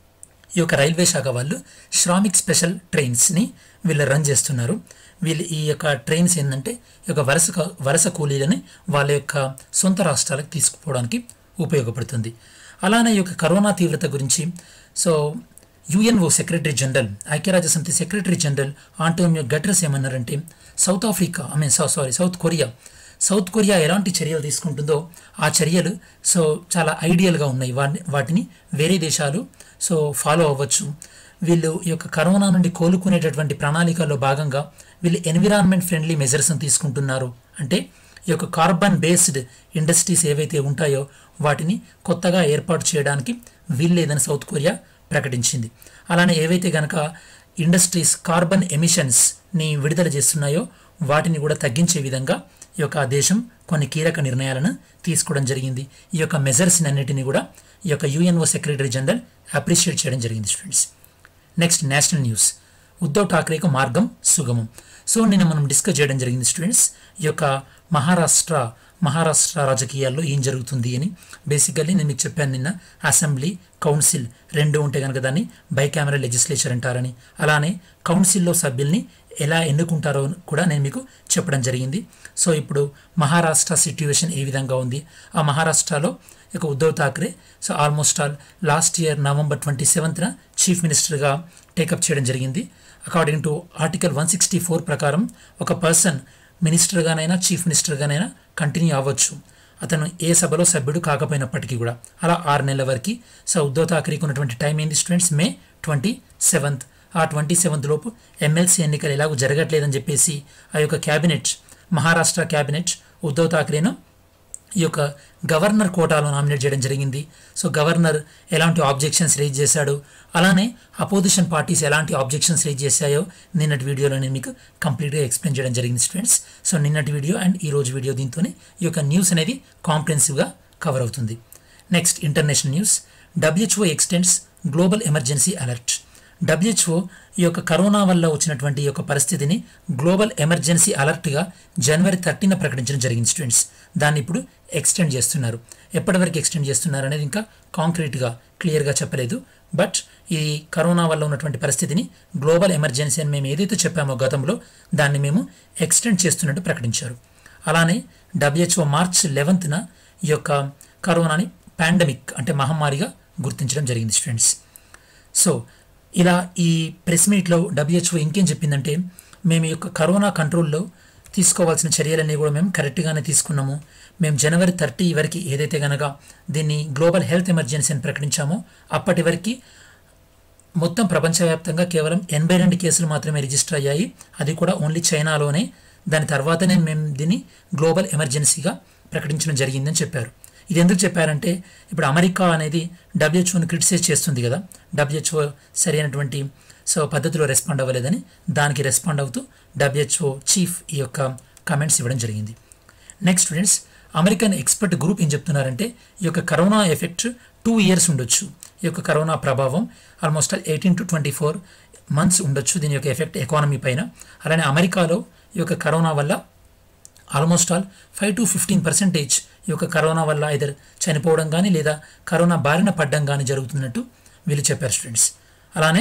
ఈ యొక్క రైల్వే శాఖ వాళ్ళు శ్రామిక్ స్పెషల్ ట్రైన్స్ని వీళ్ళు రన్ చేస్తున్నారు వీళ్ళు ఈ యొక్క ట్రైన్స్ ఏంటంటే ఈ యొక్క వలస వలస కూలీలని వాళ్ళ యొక్క సొంత రాష్ట్రాలకు తీసుకుపోవడానికి ఉపయోగపడుతుంది అలానే ఈ యొక్క కరోనా తీవ్రత గురించి సో యుఎన్ఓ సెక్రటరీ జనరల్ ఐక్యరాజ్య సమితి సెక్రటరీ జనరల్ ఆంటోనియో గట్రస్ ఏమన్నారంటే South Africa I mean sorry South Korea South Korea ఎలాంటి చర్యలు తీసుకుంటుందో ఆ చర్యలు సో చాలా ఐడియల్గా ఉన్నాయి వాటిని వాటిని వేరే దేశాలు సో ఫాలో అవ్వచ్చు వీళ్ళు ఈ యొక్క కరోనా నుండి కోలుకునేటటువంటి ప్రణాళికల్లో భాగంగా వీళ్ళు ఎన్విరాన్మెంట్ ఫ్రెండ్లీ మెజర్స్ని తీసుకుంటున్నారు అంటే ఈ యొక్క కార్బన్ బేస్డ్ ఇండస్ట్రీస్ ఏవైతే ఉంటాయో వాటిని కొత్తగా ఏర్పాటు చేయడానికి వీల్లేదని సౌత్ కొరియా ప్రకటించింది అలానే ఏవైతే కనుక ఇండస్ట్రీస్ కార్బన్ ఎమిషన్స్ని విడుదల చేస్తున్నాయో వాటిని కూడా తగ్గించే విధంగా ఈ యొక్క దేశం కొన్ని కీలక నిర్ణయాలను తీసుకోవడం జరిగింది ఈ యొక్క మెజర్స్ని అన్నిటిని కూడా ఈ యొక్క యుఎన్ఓ సెక్రటరీ జనరల్ అప్రిషియేట్ చేయడం జరిగింది students next national news Uddhav ఠాక్రేకు మార్గం సుగమం సో నిన్న మనం డిస్కస్ చేయడం జరిగింది స్టూడెంట్స్ ఈ యొక్క మహారాష్ట్ర మహారాష్ట్ర రాజకీయాల్లో ఏం జరుగుతుంది అని బేసికల్లీ నేను మీకు చెప్పాను నిన్న అసెంబ్లీ కౌన్సిల్ రెండు ఉంటే కనుక దాన్ని బైకామరల్ లెజిస్లేచర్ అంటారని అలానే కౌన్సిల్లో సభ్యుల్ని ఎలా ఎన్నుకుంటారో కూడా నేను మీకు చెప్పడం జరిగింది సో ఇప్పుడు మహారాష్ట్ర సిట్యువేషన్ ఏ విధంగా ఉంది ఆ మహారాష్ట్రలో ఇక Uddhav Thackeray so almost all last year November twenty సెవెంత్న చీఫ్ మినిస్టర్గా టేకప్ చేయడం జరిగింది according to article one sixty four ప్రకారం ఒక పర్సన్ మినిస్టర్గానైనా చీఫ్ మినిస్టర్గానైనా కంటిన్యూ అవ్వచ్చు అతను ఏ సభలో సభ్యుడు కాకపోయినప్పటికీ కూడా అలా ఆరు నెలల వరకు సో ఉద్ధవ్ ఠాక్రేకి ఉన్నటువంటి టైం ఏంది స్టూడెంట్స్ మే ట్వంటీ సెవెంత్ ఆ ట్వంటీ సెవెంత్ లోపు ఎమ్మెల్సీ ఎన్నికలు ఎలాగో జరగట్లేదని చెప్పేసి ఆ యొక్క క్యాబినెట్ మహారాష్ట్ర క్యాబినెట్ ఉద్ధవ్ ఠాక్రేను ఈ యొక్క గవర్నర్ కోటాలో నామినేట్ చేయడం జరిగింది సో గవర్నర్ ఎలాంటి ఆబ్జెక్షన్స్ రేజ్ చేశాడు అలానే అపోజిషన్ పార్టీస్ ఎలాంటి ఆబ్జెక్షన్స్ రేజ్ చేశాయో నిన్నటి వీడియోలో నేను మీకు కంప్లీట్గా ఎక్స్ప్లెయిన్ చేయడం జరిగింది స్టూడెంట్స్ సో నిన్నటి వీడియో అండ్ ఈ రోజు వీడియో దీంతోనే ఈ యొక్క న్యూస్ అనేది కాంప్రెన్సివ్గా కవర్ అవుతుంది next international news WHO extends global emergency alert WHO ఈ యొక్క కరోనా వల్ల వచ్చినటువంటి ఈ యొక్క పరిస్థితిని గ్లోబల్ ఎమర్జెన్సీ అలర్ట్గా జనవరి థర్టీన ప్రకటించడం జరిగింది స్టూడెంట్స్ దాన్ని ఇప్పుడు ఎక్స్టెండ్ చేస్తున్నారు ఎప్పటి వరకు ఎక్స్టెండ్ చేస్తున్నారు అనేది ఇంకా కాంక్రీట్గా క్లియర్గా చెప్పలేదు బట్ ఈ కరోనా వల్ల ఉన్నటువంటి పరిస్థితిని గ్లోబల్ ఎమర్జెన్సీ అని మేము ఏదైతే చెప్పామో గతంలో దాన్ని మేము ఎక్స్టెండ్ చేస్తున్నట్టు ప్రకటించారు అలానే డబ్ల్యూహెచ్ఓ మార్చ్ లెవెన్త్న ఈ యొక్క కరోనాని పాండమిక్ అంటే మహమ్మారిగా గుర్తించడం జరిగింది స్టూడెంట్స్ సో ఇలా ఈ ప్రెస్ మీట్లో డబ్ల్యూహెచ్ఓ ఇంకేం చెప్పిందంటే మేము ఈ యొక్క కరోనా కంట్రోల్లో తీసుకోవాల్సిన చర్యలన్నీ కూడా మేము కరెక్ట్గానే తీసుకున్నాము మేము జనవరి థర్టీ వరకు ఏదైతే కనుక దీన్ని గ్లోబల్ హెల్త్ ఎమర్జెన్సీ అని ప్రకటించామో అప్పటి వరకు మొత్తం ప్రపంచవ్యాప్తంగా కేవలం ఎనభై రెండు కేసులు మాత్రమే రిజిస్టర్ అయ్యాయి అది కూడా ఓన్లీ చైనాలోనే దాని తర్వాతనే మేము దీన్ని గ్లోబల్ ఎమర్జెన్సీగా ప్రకటించడం జరిగిందని చెప్పారు ఇది ఎందుకు చెప్పారంటే ఇప్పుడు అమెరికా అనేది డబ్ల్యూహెచ్ఓని క్రిటిసైజ్ చేస్తుంది కదా డబ్ల్యూహెచ్ఓ సరైనటువంటి సో పద్ధతిలో రెస్పాండ్ అవ్వలేదని దానికి రెస్పాండ్ అవుతూ డబ్ల్యూహెచ్ఓ చీఫ్ ఈ యొక్క కమెంట్స్ ఇవ్వడం జరిగింది next students American expert group ఏం చెప్తున్నారంటే ఈ యొక్క కరోనా ఎఫెక్ట్ టూ ఇయర్స్ ఉండొచ్చు ఈ యొక్క కరోనా ప్రభావం almost eighteen to twenty four months ఉండొచ్చు దీని యొక్క ఎఫెక్ట్ ఎకానమీ పైన అలానే అమెరికాలో ఈ యొక్క కరోనా వల్ల almost all five to fifteen percentage ఈ యొక్క కరోనా వల్ల ఇదర్ చనిపోవడం కానీ లేదా కరోనా బారిన పడడం కానీ జరుగుతున్నట్టు వీళ్ళు చెప్పారు స్టూడెంట్స్ అలానే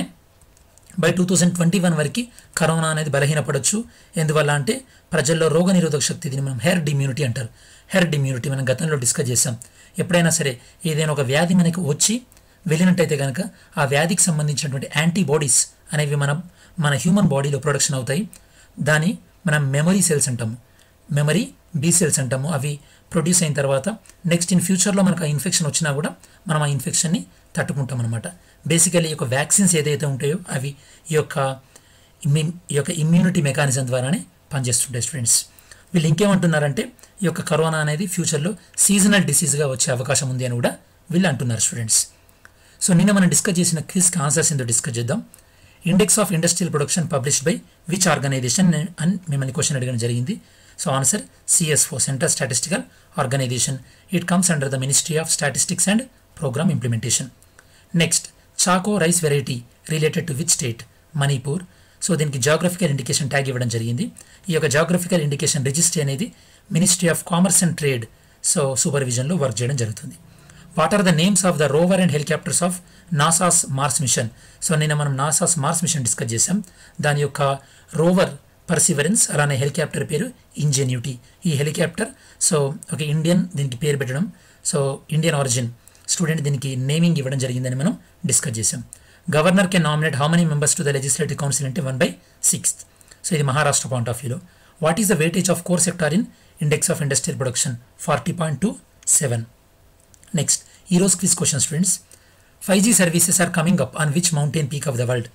by two thousand twenty one వరకు కరోనా అనేది బలహీనపడవచ్చు ఎందువల్ల అంటే ప్రజల్లో రోగనిరోధక శక్తి దీన్ని మనం హెర్డ్ ఇమ్యూనిటీ అంటారు హెర్డ్ ఇమ్యూనిటీ మనం గతంలో డిస్కస్ చేసాం ఎప్పుడైనా సరే ఏదైనా ఒక వ్యాధి మనకి వచ్చి వెళ్ళినట్టయితే కనుక ఆ వ్యాధికి సంబంధించినటువంటి యాంటీబాడీస్ అనేవి మనం మన హ్యూమన్ బాడీలో ప్రొడక్షన్ అవుతాయి దాన్ని మనం మెమరీ సెల్స్ అంటాము మెమరీ బీ సెల్స్ అంటాము అవి ప్రొడ్యూస్ అయిన తర్వాత నెక్స్ట్ ఇన్ ఫ్యూచర్లో మనకు ఆ ఇన్ఫెక్షన్ వచ్చినా కూడా మనం ఆ ఇన్ఫెక్షన్ని తట్టుకుంటాం అనమాట బేసికలీ ఈ యొక్క వ్యాక్సిన్స్ ఏదైతే ఉంటాయో అవి ఈ యొక్క ఇమ్యూ ఈ యొక్క ఇమ్యూనిటీ మెకానిజం ద్వారానే పనిచేస్తుంటాయి స్టూడెంట్స్ వీళ్ళు ఇంకేమంటున్నారంటే ఈ యొక్క కరోనా అనేది ఫ్యూచర్లో సీజనల్ డిసీజ్గా వచ్చే అవకాశం ఉంది అని కూడా వీళ్ళు అంటున్నారు స్టూడెంట్స్ సో నిన్న మనం డిస్కస్ చేసిన క్విజ్కి ఆన్సర్స్ ఏందో డిస్కస్ చేద్దాం index of industrial production published by which organisation అని మిమ్మల్ని క్వశ్చన్ అడగడం జరిగింది so answer CSO central statistical organisation it comes under the ministry of statistics and programme implementation next Chakhao rice variety related to which state Manipur so దీనికి geographical indication tag ఇవ్వడం జరిగింది ఈ యొక్క geographical indication registry అనేది ministry of commerce and trade so సూపర్విజన్లో work చేయడం జరుగుతుంది what are the names of the rover and helicopters of NASA's Mars mission so నిన్న మనం నాసాస్ మార్స్ మిషన్ డిస్కస్ చేసాం దాని యొక్క రోవర్ పర్సివరెన్స్ అలానే హెలికాప్టర్ పేరు ఇంజెన్యూటీ ఈ హెలికాప్టర్ సో ఒక ఇండియన్ దీనికి పేరు పెట్టడం సో ఇండియన్ ఆరిజిన్ స్టూడెంట్ దీనికి నేమింగ్ ఇవ్వడం జరిగిందని మనం డిస్కస్ చేసాం governor can nominate how many members to the legislative council అంటే వన్ బై సిక్స్త్ సో ఇది మహారాష్ట్ర పాయింట్ ఆఫ్ వ్యూలో what is the weightage of core sector in index of industrial production forty point two seven next ఈరోజు quiz question students five G services are coming up on which mountain peak of the world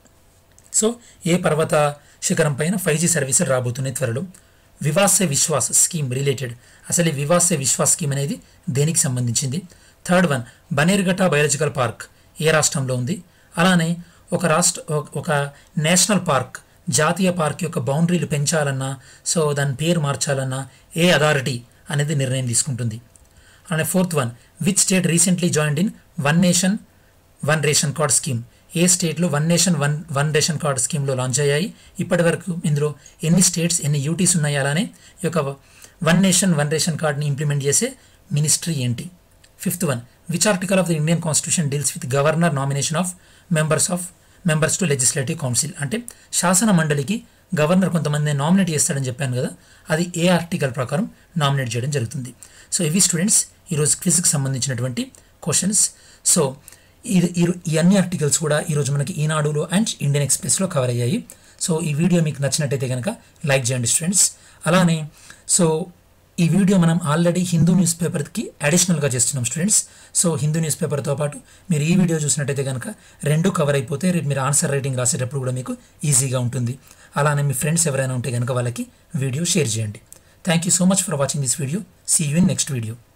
so ఏ పర్వత శిఖరం పైన five G సర్వీసులు రాబోతున్నాయి త్వరలో వివాసే Vishwas scheme related అసలు ఈ వివాసే విశ్వాస్ స్కీమ్ అనేది దేనికి సంబంధించింది third one Bannerghatta biological park ఏ రాష్ట్రంలో ఉంది అలానే ఒక రాష్ట్ర ఒక నేషనల్ పార్క్ జాతీయ పార్క్ యొక్క బౌండరీలు పెంచాలన్నా సో దాని పేరు మార్చాలన్నా ఏ అథారిటీ అనేది నిర్ణయం తీసుకుంటుంది అలానే fourth one which state recently joined in one nation one ration card scheme ఏ స్టేట్లో one nation one one ration card స్కీమ్లో లాంచ్ అయ్యాయి ఇప్పటి వరకు ఇందులో ఎన్ని స్టేట్స్ ఎన్ని యూటీస్ ఉన్నాయి అలానే ఈ యొక్క వన్ నేషన్ వన్ రేషన్ కార్డ్ని ఇంప్లిమెంట్ చేసే మినిస్ట్రీ ఏంటి fifth one which article of the Indian constitution deals with governor nomination of members of members to legislative council అంటే శాసన మండలికి గవర్నర్ కొంతమంది నామినేట్ చేస్తాడని చెప్పాను కదా అది ఏ ఆర్టికల్ ప్రకారం నామినేట్ చేయడం జరుగుతుంది సో ఇవి స్టూడెంట్స్ ఈరోజు క్విజ్కి సంబంధించినటువంటి క్వశ్చన్స్ సో ఈ ఈ- ఈ అన్ని ఆర్టికల్స్ కూడా ఈరోజు మనకి ఈనాడులో అండ్ ఇండియన్ ఎక్స్ప్రెస్లో కవర్ అయ్యాయి సో ఈ వీడియో మీకు నచ్చినట్టయితే కనుక లైక్ చేయండి స్టూడెంట్స్ అలానే సో ఈ వీడియో మనం ఆల్రెడీ హిందూ న్యూస్ పేపర్కి అడిషనల్గా చేస్తున్నాం స్టూడెంట్స్ సో హిందూ న్యూస్ పేపర్తో పాటు మీరు ఈ వీడియో చూసినట్టయితే కనుక రెండు కవర్ అయిపోతే రేపు మీరు ఆన్సర్ రైటింగ్ రాసేటప్పుడు కూడా మీకు ఈజీగా ఉంటుంది అలానే మీ ఫ్రెండ్స్ ఎవరైనా ఉంటే కనుక వాళ్ళకి వీడియో షేర్ చేయండి thank you so much for watching this video see you in next video